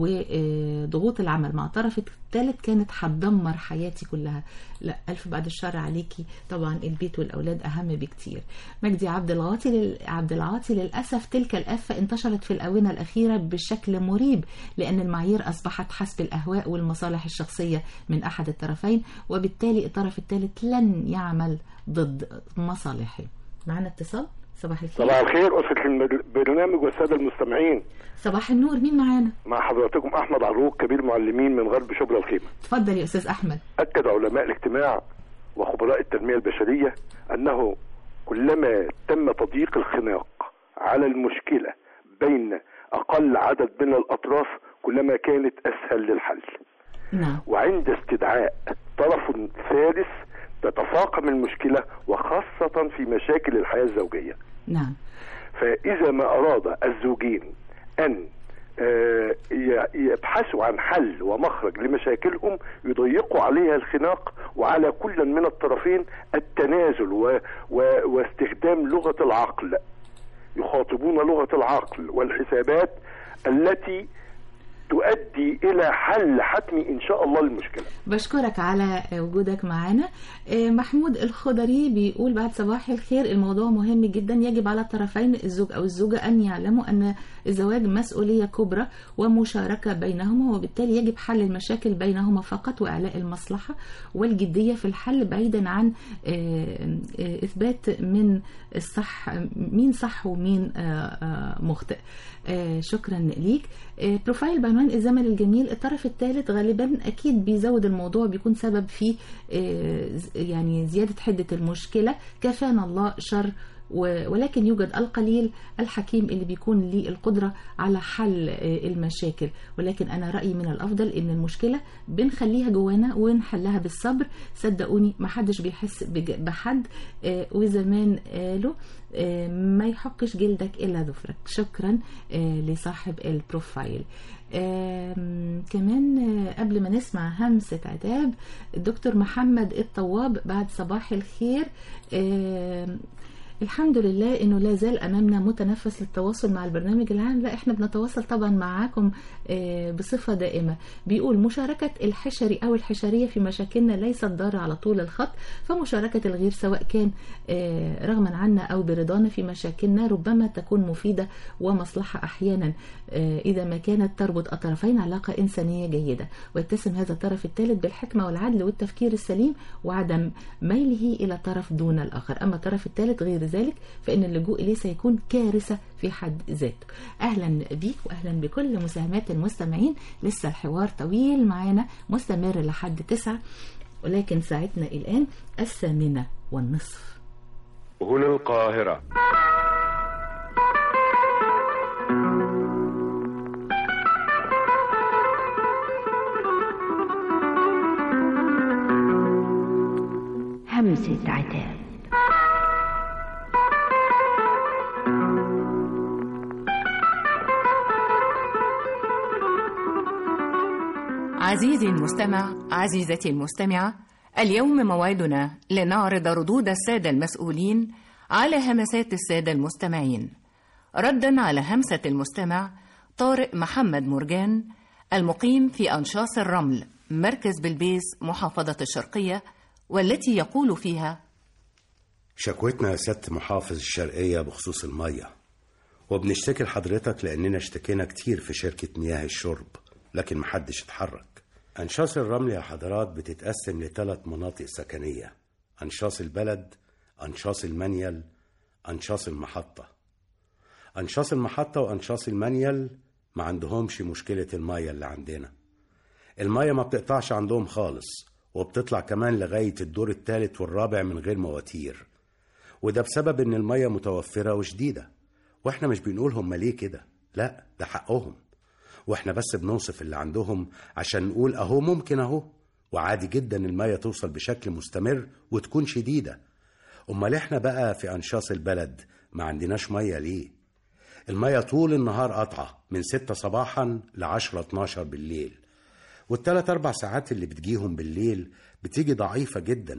وضغوط العمل مع الطرف الثالث كانت هتدمر حياتي كلها لا ألف بعد الشر عليكي طبعا البيت والأولاد أهم بكتير مجدي عبد العاطي لل... عبد العاطي للأسف تلك الآفة انتشرت في الآونة الأخيرة بشكل مريب لأن المعايير أصبحت حسب الأهواء والمصالح الشخصية من أحد الطرفين وبالتالي الطرف الثالث لن يعمل ضد مصالحه معنا اتصال صباح الخير صباح الخير أسرة البرنامج والسادة المستمعين صباح النور مين معانا مع حضراتكم أحمد عروق كبير معلمين من غرب شبرا الخيمة اتفضل يا أستاذ أحمد أكد علماء الاجتماع وخبراء التنمية البشرية أنه كلما تم تضييق الخناق على المشكلة بين أقل عدد من الأطراف كلما كانت أسهل للحل نعم وعند استدعاء طرف ثالث تتفاقم المشكلة وخاصة في مشاكل الحياة الزوجية نعم فإذا ما أراد الزوجين أن آه، ي- يبحثوا عن حل ومخرج لمشاكلهم يضيقوا عليها الخناق وعلى كل من الطرفين التنازل و و واستخدام لغة العقل يخاطبون لغة العقل والحسابات التي تؤدي إلى حل حتمي إن شاء الله للمشكلة بشكرك على وجودك معنا آه، محمود الخضري بيقول بعد صباح الخير الموضوع مهم جدا يجب على الطرفين الزوج أو الزوجة أن يعلموا أن الزواج مسؤولية كبرى ومشاركة بينهما وبالتالي يجب حل المشاكل بينهما فقط وإعلاء المصلحة والجدية في الحل بعيدا عن آه، آه، إثبات من الصح مين صح ومين آه، آه، مخطئ آه، شكرا ليك آه، بروفايل بعنوان الزمن الجميل الطرف الثالث غالبا اكيد بيزود الموضوع بيكون سبب في آه، ز- يعني زياده حده المشكله كفانا الله شر و- ولكن يوجد القليل الحكيم اللي بيكون ليه القدرة على حل آه، المشاكل ولكن أنا رأيي من الأفضل إن المشكلة بنخليها جوانا ونحلها بالصبر صدقوني محدش بيحس بج- بحد آه، وزمان قالوا آه، ما يحقش جلدك إلا ظفرك شكرا آه، لصاحب البروفايل آم، كمان آه، قبل ما نسمع همسة عتاب الدكتور محمد الطواب بعد صباح الخير آم، الحمد لله انه لا زال امامنا متنفس للتواصل مع البرنامج العام لا احنا بنتواصل طبعا معاكم آه، بصفه دائمه بيقول مشاركه الحشري او الحشريه في مشاكلنا ليست ضاره على طول الخط فمشاركه الغير سواء كان آه، رغما عنا او برضانا في مشاكلنا ربما تكون مفيده ومصلحه احيانا آه، اذا ما كانت تربط الطرفين علاقه انسانيه جيده ويتسم هذا الطرف الثالث بالحكمه والعدل والتفكير السليم وعدم ميله الى طرف دون الاخر اما الطرف الثالث غير ذلك فان اللجوء اليه سيكون كارثه في حد ذاته اهلا بيك واهلا بكل مساهمات المستمعين لسه الحوار طويل معانا مستمر لحد تسعة ولكن ساعتنا الان الثامنه والنصف هنا القاهرة همسة عتاب عزيزي المستمع عزيزتي المستمعة اليوم موعدنا لنعرض ردود السادة المسؤولين على همسات السادة المستمعين ردا على همسة المستمع طارق محمد مرجان المقيم في أنشاص الرمل مركز بلبيس محافظة الشرقية والتي يقول فيها شكوتنا يا ست محافظ الشرقية بخصوص المية وبنشتكي لحضرتك لأننا اشتكينا كتير في شركة مياه الشرب لكن محدش اتحرك أنشاص الرمل يا حضرات بتتقسم لثلاث مناطق سكنية أنشاص البلد أنشاص المنيل أنشاص المحطة أنشاص المحطة وأنشاص المنيل ما عندهمش مشكلة المية اللي عندنا المية ما بتقطعش عندهم خالص وبتطلع كمان لغاية الدور الثالث والرابع من غير مواتير وده بسبب ان المية متوفرة وشديدة واحنا مش بنقول هم ليه كده لا ده حقهم واحنا بس بنوصف اللي عندهم عشان نقول اهو ممكن اهو وعادي جدا المية توصل بشكل مستمر وتكون شديدة امال احنا بقى في انشاص البلد ما عندناش مية ليه المية طول النهار قطعة من ستة صباحا لعشرة اتناشر بالليل والتلات أربع ساعات اللي بتجيهم بالليل بتيجي ضعيفة جدا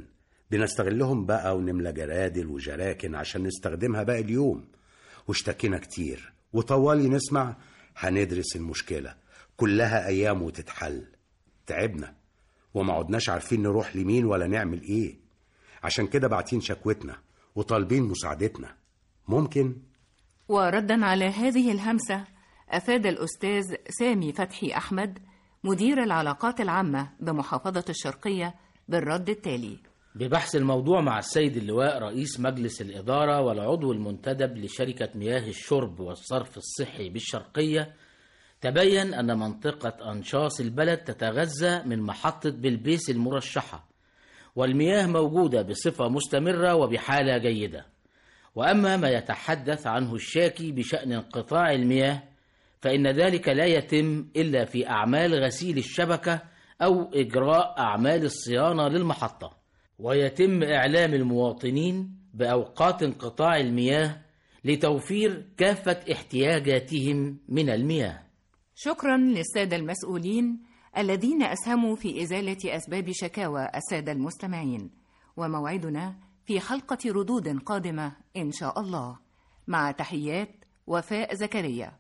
بنستغلهم بقى ونملى جرادل وجراكن عشان نستخدمها باقي اليوم واشتكينا كتير وطوالي نسمع هندرس المشكلة كلها أيام وتتحل تعبنا وما عدناش عارفين نروح لمين ولا نعمل ايه عشان كده باعتين شكوتنا وطالبين مساعدتنا ممكن وردا على هذه الهمسة أفاد الأستاذ سامي فتحي أحمد مدير العلاقات العامة بمحافظة الشرقية بالرد التالي ببحث الموضوع مع السيد اللواء رئيس مجلس الإدارة والعضو المنتدب لشركة مياه الشرب والصرف الصحي بالشرقية تبين أن منطقة أنشاص البلد تتغذى من محطة بلبيس المرشحة والمياه موجودة بصفة مستمرة وبحالة جيدة وأما ما يتحدث عنه الشاكي بشأن انقطاع المياه فإن ذلك لا يتم إلا في أعمال غسيل الشبكة أو إجراء أعمال الصيانة للمحطة ويتم إعلام المواطنين بأوقات انقطاع المياه لتوفير كافة احتياجاتهم من المياه شكرا للسادة المسؤولين الذين أسهموا في إزالة أسباب شكاوى السادة المستمعين وموعدنا في حلقة ردود قادمة إن شاء الله مع تحيات وفاء زكريا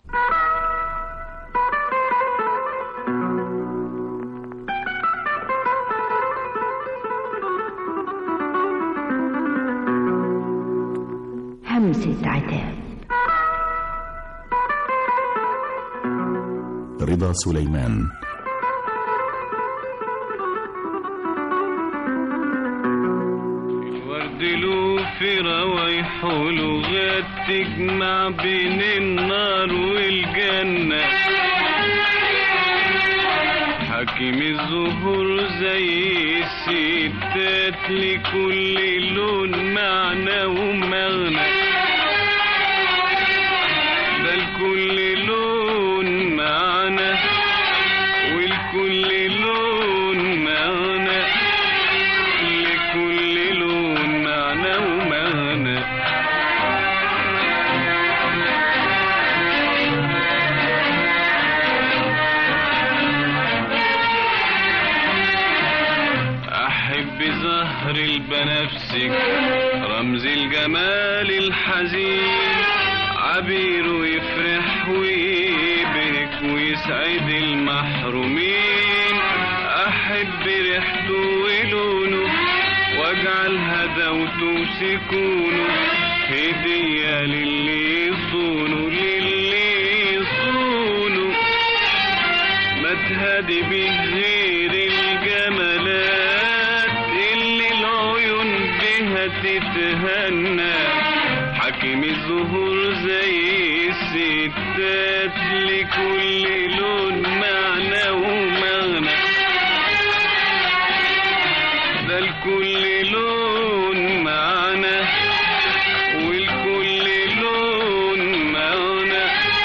همسة عتاب رضا سليمان ورد له في روايح ولغات تجمع بين النار والجنة حكيم الزهور زي الستات لكل لون معنى ومغنى ده لكل لون معنى ولكل لون معنى لكل لون معنى ومعنى أحب زهر البنفسج رمز الجمال الحزين عبيره يفرح ويبهك ويسعد المحرومين أحب ريحته ولونه واجعل هدوته وسكونه هدية للي يصونه للي يصونه ما تهدي به غير الجمالات اللي العيون بها تتهنى حكيم الزهور زي الستات لكل لون معنى ومغنى ده لكل لون معنى ولكل لون معنى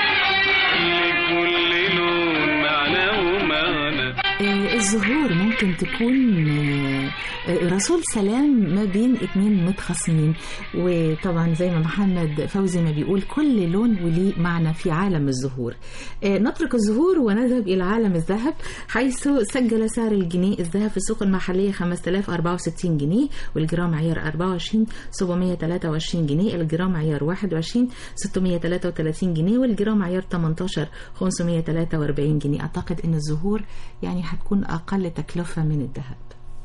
لكل لون معنى ومعنى آه، الزهور ممكن تكون آه، آه، رسول سلام ما بين اتنين متخاصمين وطبعا زي ما محمد فوزي ما بيقول كل لون وليه معنى في عالم الزهور آه، نترك الزهور ونذهب إلى عالم الذهب حيث سجل سعر الجنيه الذهب في السوق المحلية 5064 جنيه والجرام عيار 24 723 جنيه الجرام عيار 21 633 جنيه والجرام عيار 18 543 جنيه أعتقد أن الزهور يعني هتكون أقل تكلفة من الذهب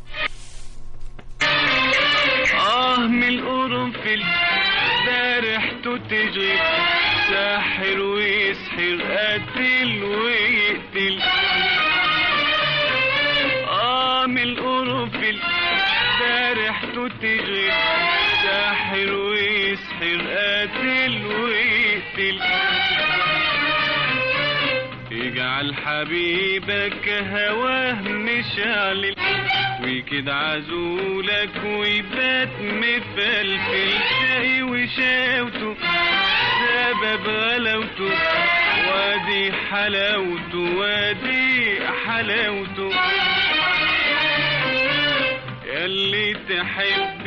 آه من القرنفل ده ريحته تشغل ساحر ويسحر قاتل ويقتل آه من القرنفل ده ريحته تشغل ساحر ويسحر قاتل ويقتل يجعل حبيبك هواه مشعل ويكد عزولك ويبات مفلفل شقي وشاوته سبب غلاوته وادي حلاوته وادي حلاوته ياللي تحب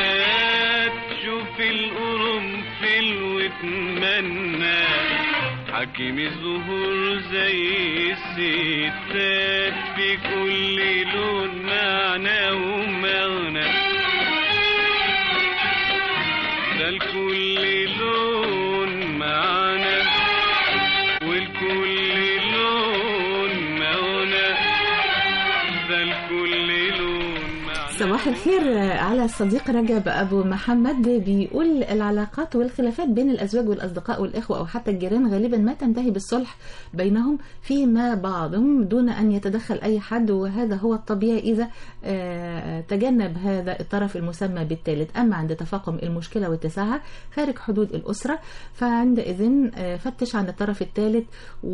الحلويات شوف القرنفل واتمنى حكيم الزهور زي الستات في كل لون معنى ومغنى ده لكل لون معنى ولكل لون مغنى ده لكل لون صباح الخير على الصديق رجب أبو محمد بيقول العلاقات والخلافات بين الأزواج والأصدقاء والإخوة أو حتى الجيران غالبا ما تنتهي بالصلح بينهم فيما بعضهم دون أن يتدخل أي حد وهذا هو الطبيعي إذا آه، تجنب هذا الطرف المسمى بالثالث أما عند تفاقم المشكلة واتساعها خارج حدود الأسرة فعندئذ آه، فتش عن الطرف الثالث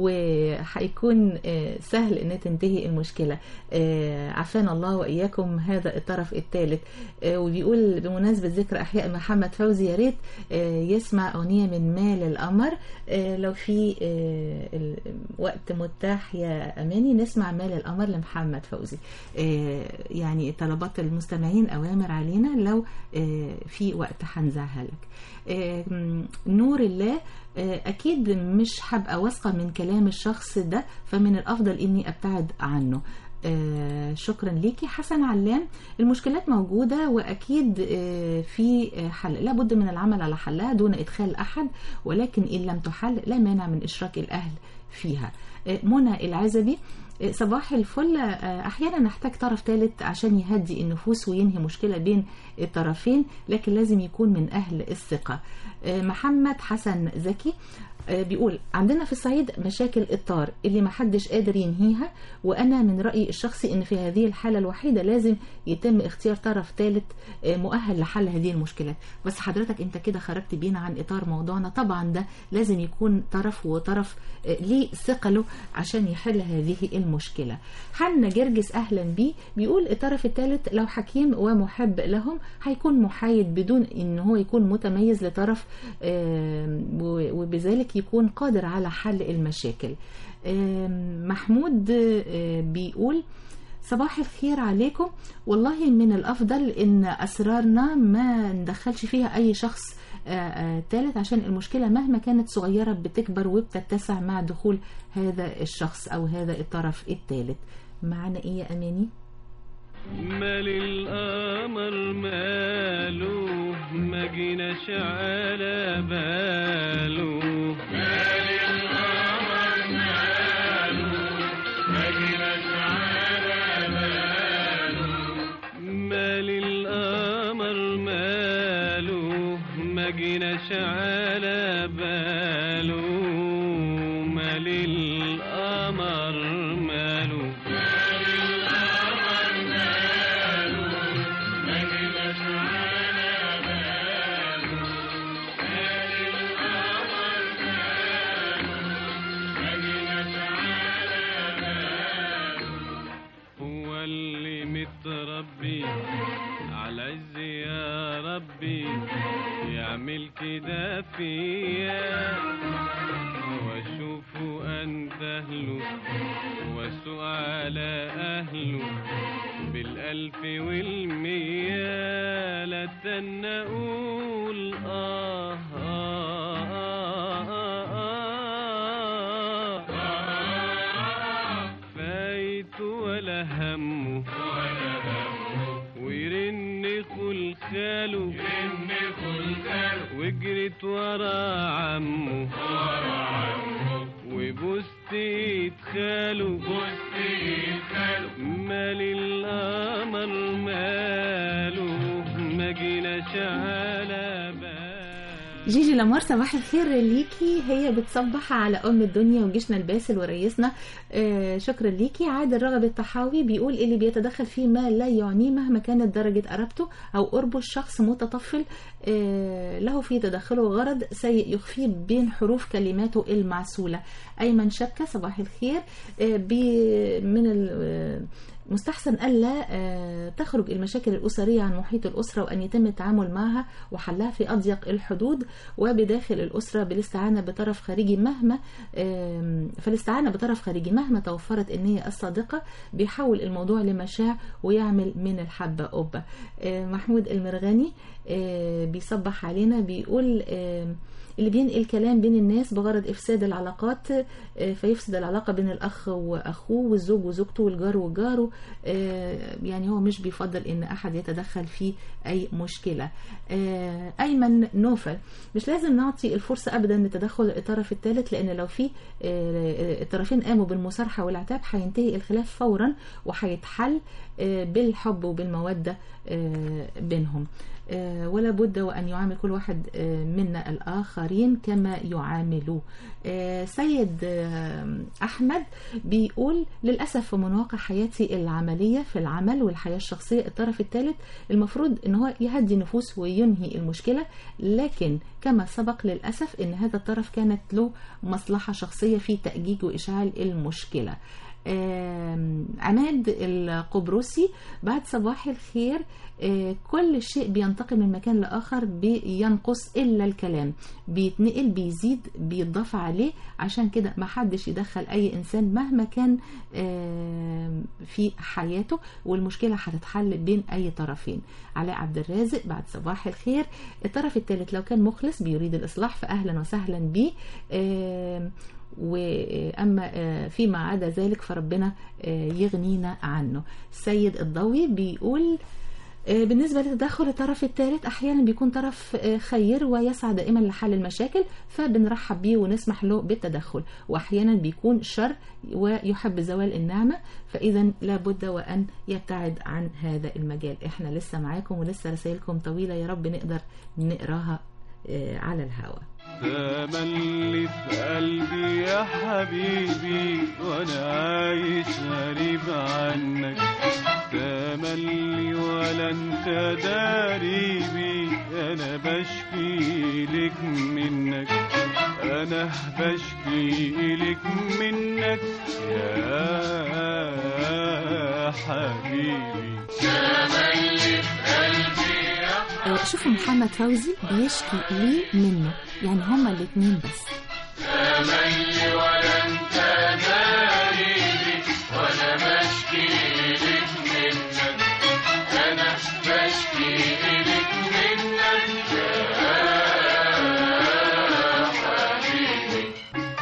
وهيكون آه، سهل أن تنتهي المشكلة آه، عافانا الله وإياكم هذا الطرف الثالث آه، وبيقول بمناسبة ذكر أحياء محمد فوزي يا ريت آه، يسمع أغنية من مال القمر آه، لو في آه، ال- وقت متاح يا أماني نسمع مال القمر لمحمد فوزي آه، يعني طلبات المستمعين أوامر علينا لو آه، في وقت هنزعها لك آه، م- نور الله آه، أكيد مش هبقى واثقة من كلام الشخص ده فمن الأفضل إني أبتعد عنه آه، شكرا ليكي حسن علام المشكلات موجودة وأكيد آه، في آه، حل لابد من العمل على حلها دون إدخال أحد ولكن إن لم تحل لا مانع من إشراك الأهل فيها آه، منى العزبي آه، صباح الفل آه، أحيانا نحتاج طرف ثالث عشان يهدي النفوس وينهي مشكلة بين الطرفين لكن لازم يكون من أهل الثقة آه، محمد حسن زكي آه، بيقول عندنا في الصعيد مشاكل الطار اللي محدش قادر ينهيها وانا من رايي الشخصي ان في هذه الحاله الوحيده لازم يتم اختيار طرف ثالث آه، مؤهل لحل هذه المشكلات بس حضرتك انت كده خرجت بينا عن اطار موضوعنا طبعا ده لازم يكون طرف وطرف آه، ليه ثقله عشان يحل هذه المشكله حنا جرجس اهلا بيه بيقول الطرف الثالث لو حكيم ومحب لهم هيكون محايد بدون ان هو يكون متميز لطرف آم، و- وبذلك يكون قادر على حل المشاكل آم، محمود آه، بيقول صباح الخير عليكم والله من الأفضل إن أسرارنا ما ندخلش فيها أي شخص آه، آه، تالت عشان المشكلة مهما كانت صغيرة بتكبر وبتتسع مع دخول هذا الشخص أو هذا الطرف التالت معنا إيه يا أماني؟ مال القمر ماله ما جيناش على باله مال القمر ماله ما جيناش على باله مال القمر ماله ما جيناش على باله مال القمر ماله مال القمر ماله ما جيناش على باله مال القمر ماله ما جيناش على باله هو اللي متربي على عز يا ربي يعمل كده فيا واشوفه اندهله واسوق على اهله بالالف والمية لا تنا اقول آه آه آه آه فايت ولا همه ويرن خل خاله وجريت ورا عمه وبوست ايد خاله مال القمر ماله ما جيناش على جيجي لمار صباح الخير ليكي هي بتصبح على ام الدنيا وجيشنا الباسل ورئيسنا آه شكرا ليكي عادل رغب الطحاوي بيقول اللي بيتدخل فيه ما لا يعنيه مهما كانت درجة قرابته او قربه الشخص متطفل آه له في تدخله غرض سيء يخفيه بين حروف كلماته المعسولة ايمن شبكة صباح الخير آه بي- من ال- آه، مستحسن ألا آه، تخرج المشاكل الأسرية عن محيط الأسرة وأن يتم التعامل معها وحلها في أضيق الحدود وبداخل الأسرة بالاستعانة بطرف خارجي مهما آم، فالاستعانة بطرف خارجي مهما توفرت النية الصادقة بيحول الموضوع لمشاع ويعمل من الحبة قبة آه، محمود المرغني آه، بيصبح علينا بيقول آم، اللي بينقل كلام بين الناس بغرض افساد العلاقات آه، فيفسد العلاقه بين الاخ واخوه والزوج وزوجته والجار وجاره آه، يعني هو مش بيفضل ان احد يتدخل في اي مشكله آه، ايمن نوفل مش لازم نعطي الفرصه ابدا لتدخل الطرف الثالث لان لو في آه، الطرفين قاموا بالمصارحه والعتاب هينتهي الخلاف فورا وهيتحل آه، بالحب وبالموده آه، بينهم آه، ولا بد وأن يعامل كل واحد آه، منا الآخرين كما يعاملوه آه، سيد آه، أحمد بيقول للأسف من واقع حياتي العملية في العمل والحياة الشخصية الطرف الثالث المفروض أن هو يهدي نفوس وينهي المشكلة لكن كما سبق للأسف أن هذا الطرف كانت له مصلحة شخصية في تأجيج وإشعال المشكلة آم، عماد القبرصي بعد صباح الخير آه، كل شيء بينتقل من مكان لآخر بينقص إلا الكلام بيتنقل بيزيد بيتضاف عليه عشان كده ما حدش يدخل أي إنسان مهما كان آم، في حياته والمشكلة هتتحل بين أي طرفين علاء عبد الرازق بعد صباح الخير الطرف الثالث لو كان مخلص بيريد الإصلاح فأهلا وسهلا بيه آم، واما آه، فيما عدا ذلك فربنا آه، يغنينا عنه السيد الضوي بيقول آه، بالنسبة لتدخل الطرف الثالث أحيانا بيكون طرف آه، خير ويسعى دائما لحل المشاكل فبنرحب بيه ونسمح له بالتدخل وأحيانا بيكون شر ويحب زوال النعمة فإذا لابد وأن يبتعد عن هذا المجال إحنا لسه معاكم ولسه رسائلكم طويلة يا رب نقدر نقراها آه، على الهواء تملي في قلبي يا حبيبي وانا عايش غريب عنك تملي ولا انت داريبي انا بشكي لك منك انا بشكي لك منك يا حبيبي تملي في قلبي يا آه، شوفوا محمد فوزي بيشكي ليه منه يعني هما الاتنين بس تملي ولا انت داريبي وانا بشكي لك منك انا بشكي لك منك يا حبيبي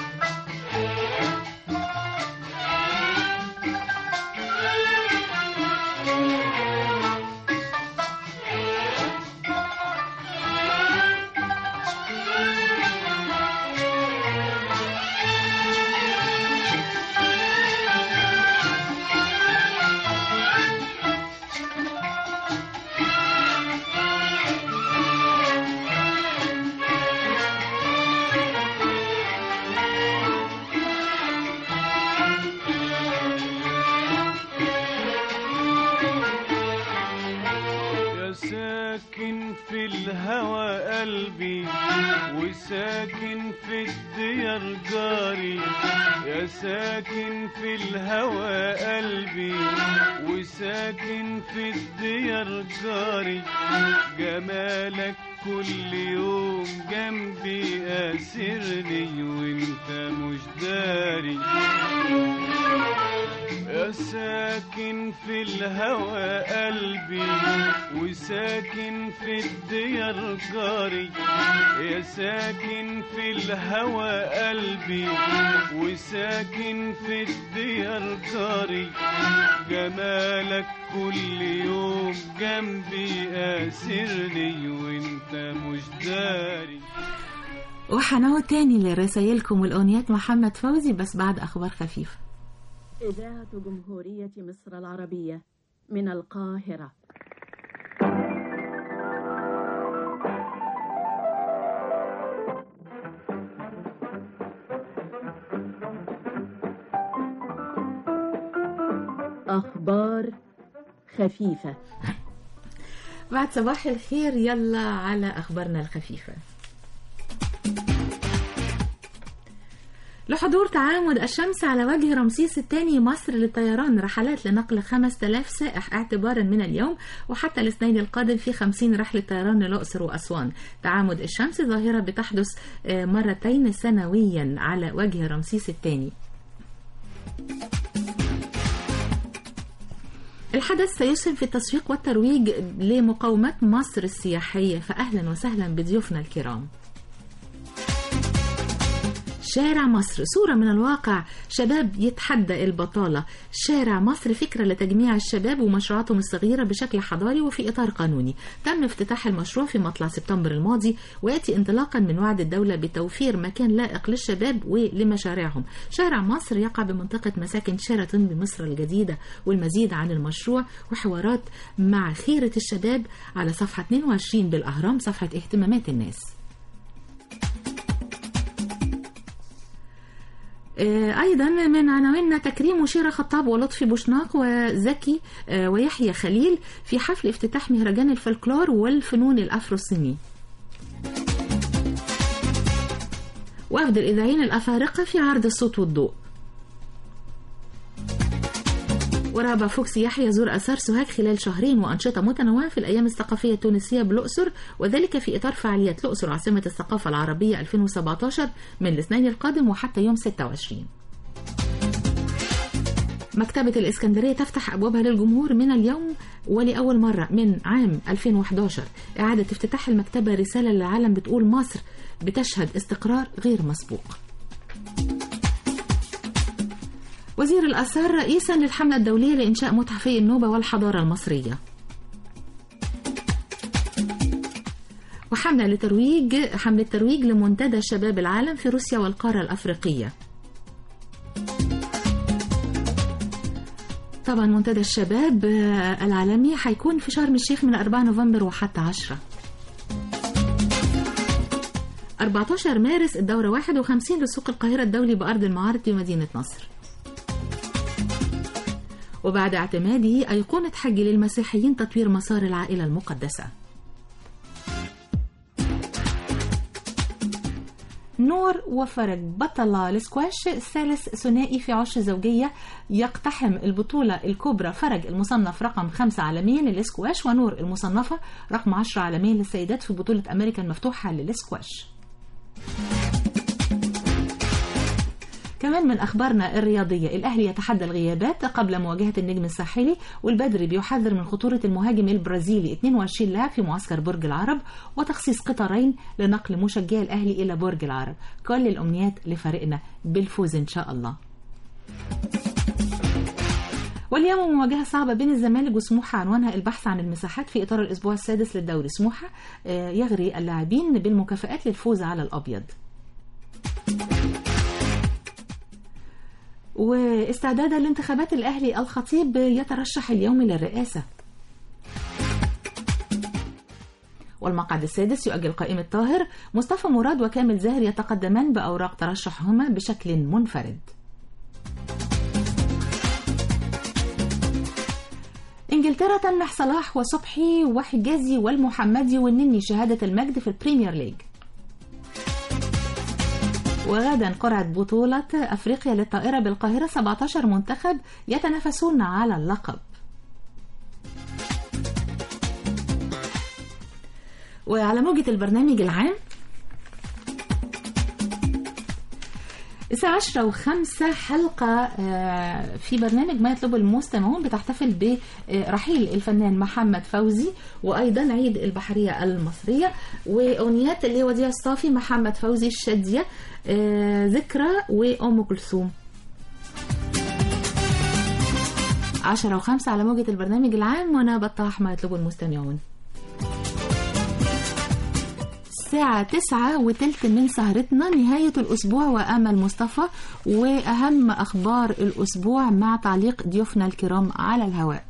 يا ساكن في الهوى قلبي وساكن في الديار جاري يا ساكن في الهوى قلبي وساكن في الديار جاري جمالك كل يوم جنبي أسرني وانت مش داري يا ساكن في الهوى قلبي وساكن في الديار جاري يا ساكن في الهوى قلبي وساكن في الديار جاري جمالك كل يوم جنبي أسرني وانت مش داري وحنعود تاني لرسائلكم والأغنيات محمد فوزي بس بعد أخبار خفيفة إذاعة جمهورية مصر العربية من القاهرة أخبار خفيفة بعد صباح الخير يلا على أخبارنا الخفيفة لحضور تعامد الشمس على وجه رمسيس الثاني مصر للطيران رحلات لنقل 5000 سائح اعتبارا من اليوم وحتى الاثنين القادم في 50 رحلة طيران للأقصر وأسوان تعامد الشمس ظاهرة بتحدث آه، مرتين سنويا على وجه رمسيس الثاني الحدث سيسهم في التسويق والترويج لمقاومات مصر السياحية فأهلا وسهلا بضيوفنا الكرام شارع مصر صورة من الواقع شباب يتحدى البطالة شارع مصر فكرة لتجميع الشباب ومشروعاتهم الصغيرة بشكل حضاري وفي إطار قانوني تم افتتاح المشروع في مطلع سبتمبر الماضي ويأتي انطلاقا من وعد الدولة بتوفير مكان لائق للشباب ولمشاريعهم شارع مصر يقع بمنطقة مساكن شيراتون بمصر الجديدة والمزيد عن المشروع وحوارات مع خيرة الشباب على صفحة 22 بالأهرام صفحة اهتمامات الناس آه، أيضا من عناويننا تكريم مشيرة خطاب ولطفي بوشناق وزكي آه، ويحيى خليل في حفل افتتاح مهرجان الفلكلور والفنون الأفروسيني وفد الإذاعيين الأفارقة في عرض الصوت والضوء ورابع فوكس يحيى يزور آثار سوهاج خلال شهرين وأنشطة متنوعة في الأيام الثقافية التونسية بالأقصر وذلك في إطار فعاليات الأقصر عاصمة الثقافة العربية 2017 من الاثنين القادم وحتى يوم 26 مكتبة الإسكندرية تفتح أبوابها للجمهور من اليوم ولأول مرة من عام 2011 إعادة افتتاح المكتبة رسالة للعالم بتقول مصر بتشهد استقرار غير مسبوق وزير الآثار رئيسا للحملة الدولية لإنشاء متحفي النوبة والحضارة المصرية وحملة لترويج حملة ترويج لمنتدى شباب العالم في روسيا والقارة الأفريقية طبعا منتدى الشباب آه، العالمي هيكون في شرم الشيخ من 4 نوفمبر وحتى 10 14 مارس الدورة 51 لسوق القاهرة الدولي بأرض المعارض في مدينة نصر وبعد اعتماده أيقونة حج للمسيحيين تطوير مسار العائلة المقدسة نور وفرج بطل السكواش الثالث ثنائي في عشر زوجية يقتحم البطولة الكبرى فرج المصنف رقم خمسة عالميا للسكواش ونور المصنفة رقم عشرة عالميا للسيدات في بطولة أمريكا المفتوحة للسكواش كمان من اخبارنا الرياضيه الاهلي يتحدى الغيابات قبل مواجهه النجم الساحلي والبدري بيحذر من خطوره المهاجم البرازيلي 22 لاعب في معسكر برج العرب وتخصيص قطارين لنقل مشجعي الاهلي الى برج العرب كل الامنيات لفريقنا بالفوز ان شاء الله واليوم مواجهة صعبة بين الزمالك وسموحة عنوانها البحث عن المساحات في إطار الأسبوع السادس للدوري سموحة آه، يغري اللاعبين بالمكافآت للفوز على الأبيض واستعدادا لانتخابات الأهلي الخطيب يترشح اليوم للرئاسة والمقعد السادس يؤجل قائمة طاهر مصطفى مراد وكامل زاهر يتقدمان بأوراق ترشحهما بشكل منفرد انجلترا تمنح صلاح وصبحي وحجازي والمحمدي والنني شهادة المجد في البريمير ليج وغدا قرعة بطولة أفريقيا للطائرة بالقاهرة 17 منتخب يتنافسون على اللقب وعلى موجة البرنامج العام الساعة 10 وخمسة حلقة آه، في برنامج ما يطلبه المستمعون بتحتفل برحيل الفنان محمد فوزي وأيضا عيد البحرية المصرية وأغنيات اللي هو وديع الصافي محمد فوزي الشادية آه، ذكرى وأم كلثوم عشرة وخمسة على موجة البرنامج العام وأنا بطاح ما يطلبه المستمعون الساعة تسعة وتلت من سهرتنا نهاية الأسبوع وأمل مصطفى وأهم أخبار الأسبوع مع تعليق ضيوفنا الكرام على الهواء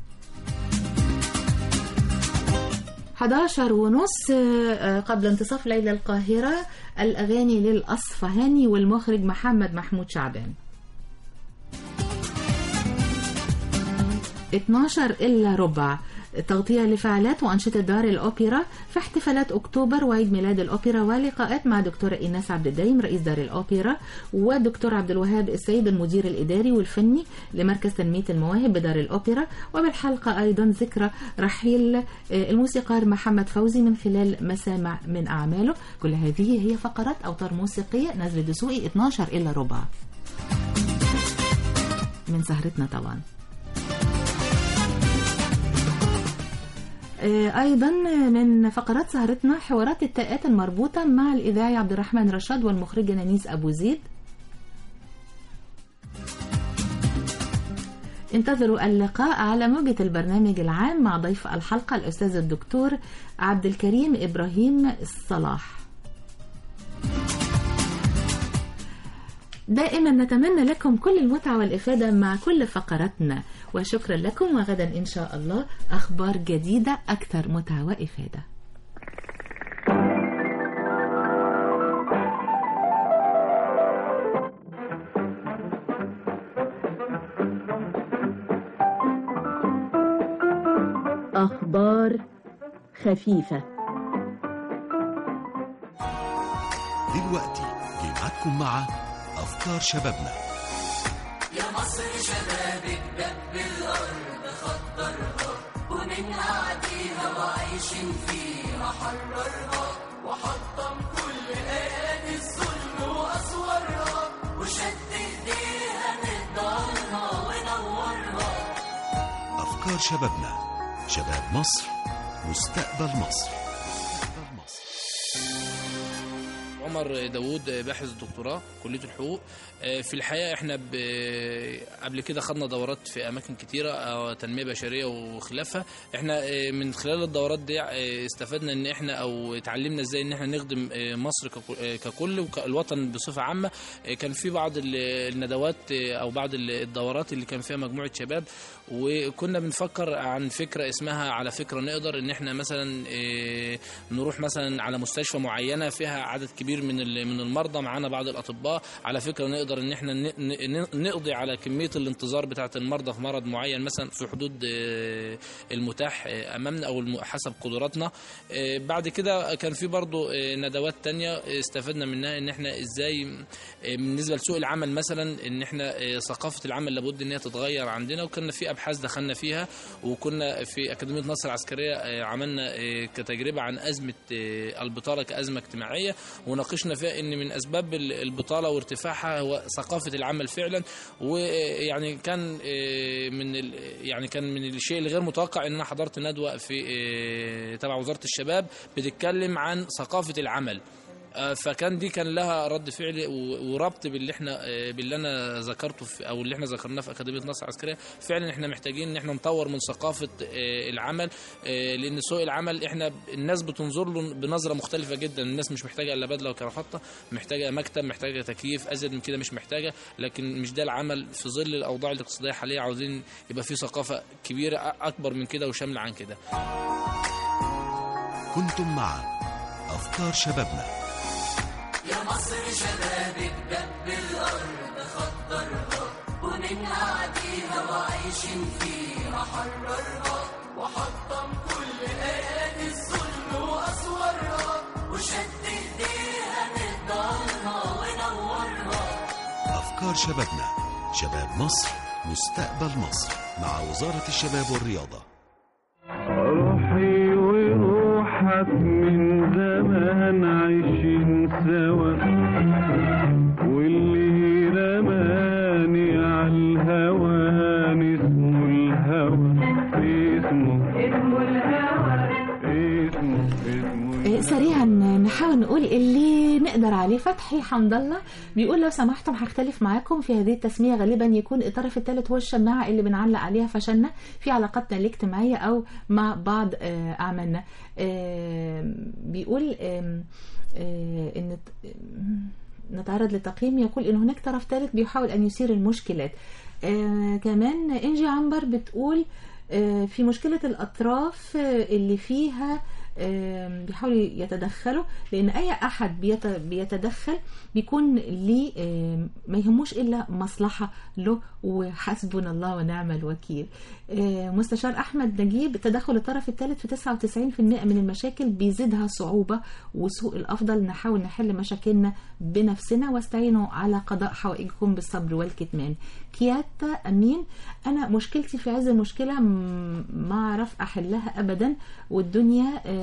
11 ونص آه، قبل انتصاف ليلة القاهرة الأغاني للأصفهاني والمخرج محمد محمود شعبان 12 إلا ربع تغطية لفعالات وأنشطة دار الأوبرا في احتفالات أكتوبر وعيد ميلاد الأوبرا ولقاءات مع دكتورة إيناس عبد الدايم رئيس دار الأوبرا ودكتور عبد الوهاب السيد المدير الإداري والفني لمركز تنمية المواهب بدار الأوبرا وبالحلقة أيضا ذكرى رحيل آه، الموسيقار محمد فوزي من خلال مسامع من أعماله كل هذه هي فقرات أوتار موسيقية نزل دسوقي 12 إلا ربع من سهرتنا طبعا آه، أيضا من فقرات سهرتنا حوارات التاءات المربوطة مع الإذاعي عبد الرحمن رشاد والمخرجة نانيس أبو زيد انتظروا اللقاء على موجة البرنامج العام مع ضيف الحلقة الأستاذ الدكتور عبد الكريم إبراهيم الصلاح دائما نتمنى لكم كل المتعة والإفادة مع كل فقراتنا وشكرا لكم وغدا إن شاء الله أخبار جديدة أكثر متعة وإفادة أخبار خفيفة دلوقتي جمعتكم مع أفكار شبابنا يا مصر شبابك دب الأرض خطرها ومنها عديها وعايشين فيها حررها وحطم كل آيات الظلم وأسوارها وشد إيديها نقدرها ونورها أفكار شبابنا شباب مصر مستقبل مصر عمر داوود باحث دكتوراه كليه الحقوق آه، في الحقيقه احنا ب- قبل كده خدنا دورات في اماكن كتيره آه، تنميه بشريه وخلافها احنا آه، من خلال الدورات دي آه، استفدنا ان احنا او اتعلمنا ازاي ان احنا نخدم آه، مصر ككل- آه، ككل والوطن بصفه عامه آه، كان في بعض ال- الندوات آه، او بعض ال- الدورات اللي كان فيها مجموعه شباب وكنا بنفكر عن فكره اسمها على فكره نقدر ان احنا مثلا آه، نروح مثلا على مستشفى معينه فيها عدد كبير من ال- من المرضى معانا بعض الاطباء على فكره نقدر ان احنا ن- ن- نقضي على كميه الانتظار بتاعه المرضى في مرض معين مثلا في حدود آه، المتاح آه، امامنا او الم- حسب قدراتنا آه، بعد كده كان في برضو آه، ندوات تانية استفدنا منها ان احنا ازاي آه، بالنسبه لسوق العمل مثلا ان احنا آه، ثقافه العمل لابد ان هي تتغير عندنا وكنا في ابحاث دخلنا فيها وكنا في اكاديميه نصر العسكريه آه، عملنا آه، كتجربه عن ازمه آه، البطاله كازمه اجتماعيه وناقشنا فيها ان من اسباب ال- البطاله وارتفاعها هو ثقافه العمل فعلا ويعني كان آه، من ال- يعني كان من الشيء الغير متوقع ان انا حضرت ندوه في آه، تبع وزاره الشباب بتتكلم عن ثقافه العمل آه، فكان دي كان لها رد فعل و- وربط باللي احنا آه، باللي انا ذكرته في او اللي احنا ذكرناه في اكاديميه نصر العسكريه فعلا احنا محتاجين ان احنا نطور من ثقافه آه، العمل آه، لان سوق العمل احنا ب- الناس بتنظر له بنظره مختلفه جدا الناس مش محتاجه الا بدله وكرافته محتاجه مكتب محتاجه تكييف ازيد من كده مش محتاجه لكن مش ده العمل في ظل الاوضاع الاقتصاديه حاليا عاوزين يبقى في ثقافه كبيره أ- اكبر من كده وشامله عن كده كنتم مع أفكار شبابنا يا مصر شبابك دب الأرض خطرها ومنها عديها وعايشين فيها حررها وحطم كل آيات الظلم وأسوارها وشد إيديها نقدرها ونورها أفكار شبابنا شباب مصر مستقبل مصر مع وزارة الشباب والرياضة روحي وروحك من زمان عايشين سوا واللي رماني على الهوى اسمه الهوى اسمه اسمه الهوى اسمه اسمه آه، سريعا نحاول نقول اللي نقدر عليه فتحي حمد الله بيقول لو سمحتم هختلف معاكم في هذه التسميه غالبا يكون الطرف الثالث هو الشماعه اللي بنعلق عليها فشلنا في علاقاتنا الاجتماعيه او مع بعض آه، اعمالنا آه، بيقول آم، آه، ان نتعرض للتقييم يقول ان هناك طرف ثالث بيحاول ان يثير المشكلات آه كمان انجي عنبر بتقول آه في مشكله الاطراف آه اللي فيها آه بيحاولوا يتدخلوا لان اي احد بيت- بيتدخل بيكون ليه آه ما يهموش الا مصلحه له وحسبنا الله ونعم الوكيل آه مستشار احمد نجيب تدخل الطرف الثالث في 99% من المشاكل بيزيدها صعوبه وسوء الافضل نحاول نحل مشاكلنا بنفسنا واستعينوا على قضاء حوائجكم بالصبر والكتمان كياتا امين انا مشكلتي في عز المشكله م- ما اعرف احلها ابدا والدنيا آه،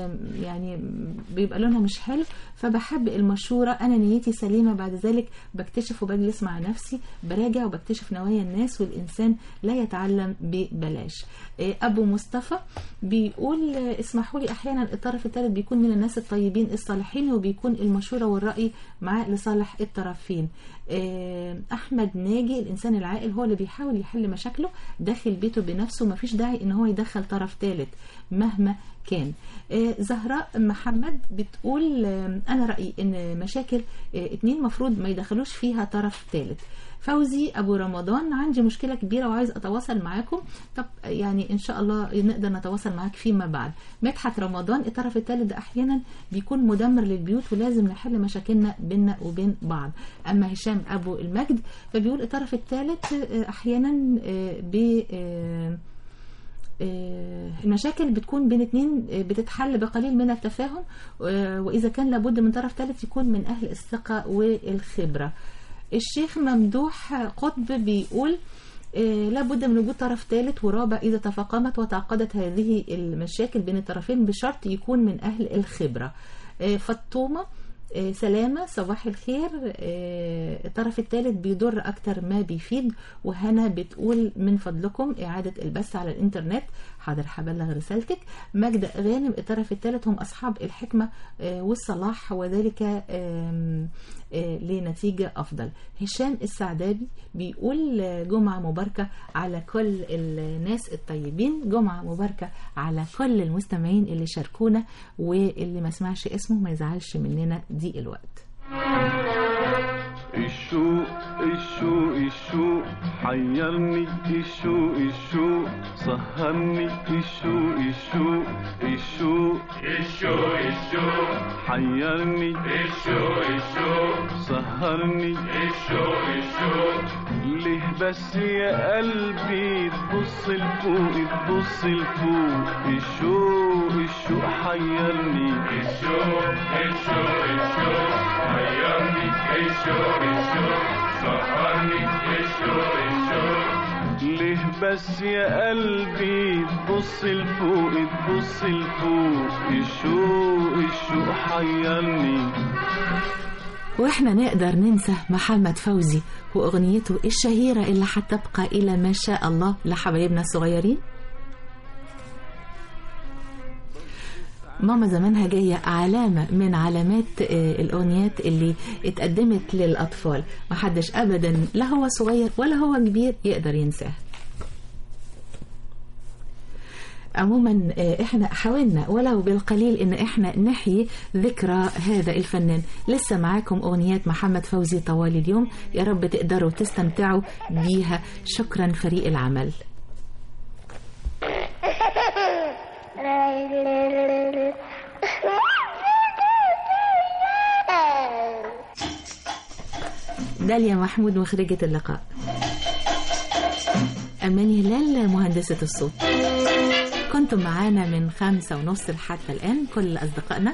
آم، يعني بيبقى لونها مش حلو فبحب المشورة أنا نيتي سليمة بعد ذلك بكتشف وبجلس مع نفسي براجع وبكتشف نوايا الناس والإنسان لا يتعلم ببلاش آه، أبو مصطفى بيقول آه، اسمحوا لي أحيانا الطرف الثالث بيكون من الناس الطيبين الصالحين وبيكون المشورة والرأي معاه لصالح الطرفين آه، أحمد ناجي الإنسان العاقل هو اللي بيحاول يحل مشاكله داخل بيته بنفسه مفيش داعي إن هو يدخل طرف ثالث مهما كان آه، زهراء محمد بتقول آه، أنا رأيي إن مشاكل آه، اتنين مفروض ما يدخلوش فيها طرف ثالث فوزي ابو رمضان عندي مشكله كبيره وعايز اتواصل معاكم طب يعني ان شاء الله نقدر نتواصل معاك فيما بعد مدحت رمضان الطرف الثالث ده احيانا بيكون مدمر للبيوت ولازم نحل مشاكلنا بيننا وبين بعض اما هشام ابو المجد فبيقول الطرف الثالث آه، احيانا آه، ب آه، آه، المشاكل بتكون بين اتنين آه، بتتحل بقليل من التفاهم آه، وإذا كان لابد من طرف ثالث يكون من أهل الثقة والخبرة الشيخ ممدوح قطب بيقول آه، لابد من وجود طرف ثالث ورابع إذا تفاقمت وتعقدت هذه المشاكل بين الطرفين بشرط يكون من أهل الخبرة آه، فطومة آه، سلامة صباح الخير آه، الطرف الثالث بيضر أكتر ما بيفيد وهنا بتقول من فضلكم إعادة البث على الإنترنت حاضر هبلغ رسالتك مجد غانم الطرف الثالث هم أصحاب الحكمة آه، والصلاح وذلك آم، آه، لنتيجة أفضل هشام السعدابي بيقول آه، جمعة مباركة على كل الناس الطيبين جمعة مباركة على كل المستمعين اللي شاركونا واللي ما سمعش اسمه ما يزعلش مننا دي الوقت الشوق الشوق الشوق حيرني الشوق الشوق سهرني الشوق الشوق الشوق الشوق الشوق حيرني الشوق الشوق سهرني الشوق الشوق ليه بس يا قلبي تبص لفوق تبص لفوق الشوق الشوق حيرني الشوق الشوق الشوق حيرني الشوق الشوق سهرني الشوق الشوق ليه بس يا قلبي تبص لفوق تبص لفوق الشوق الشوق حيرني واحنا نقدر ننسى محمد فوزي واغنيته الشهيره اللي هتبقى الى ما شاء الله لحبايبنا الصغيرين ماما زمانها جاية علامة من علامات آه، الأغنيات اللي اتقدمت للأطفال محدش أبدا لا هو صغير ولا هو كبير يقدر ينساها عموما آه، احنا حاولنا ولو بالقليل ان احنا نحيي ذكرى هذا الفنان لسه معاكم اغنيات محمد فوزي طوال اليوم يا رب تقدروا تستمتعوا بيها شكرا فريق العمل داليا محمود مخرجة اللقاء أماني هلال مهندسة الصوت كنتم معانا من خمسة ونص حتى الآن كل أصدقائنا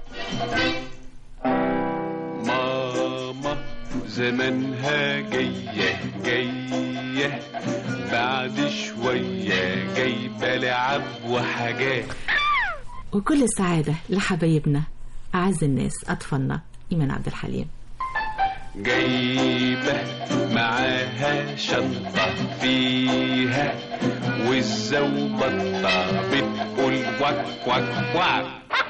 ماما زمانها جاية جاية بعد شوية جايبة لعب وحاجات وكل السعادة لحبايبنا أعز الناس أطفالنا إيمان عبد الحليم جايبة معاها شنطة فيها والزوبطة بتقول وك وك وك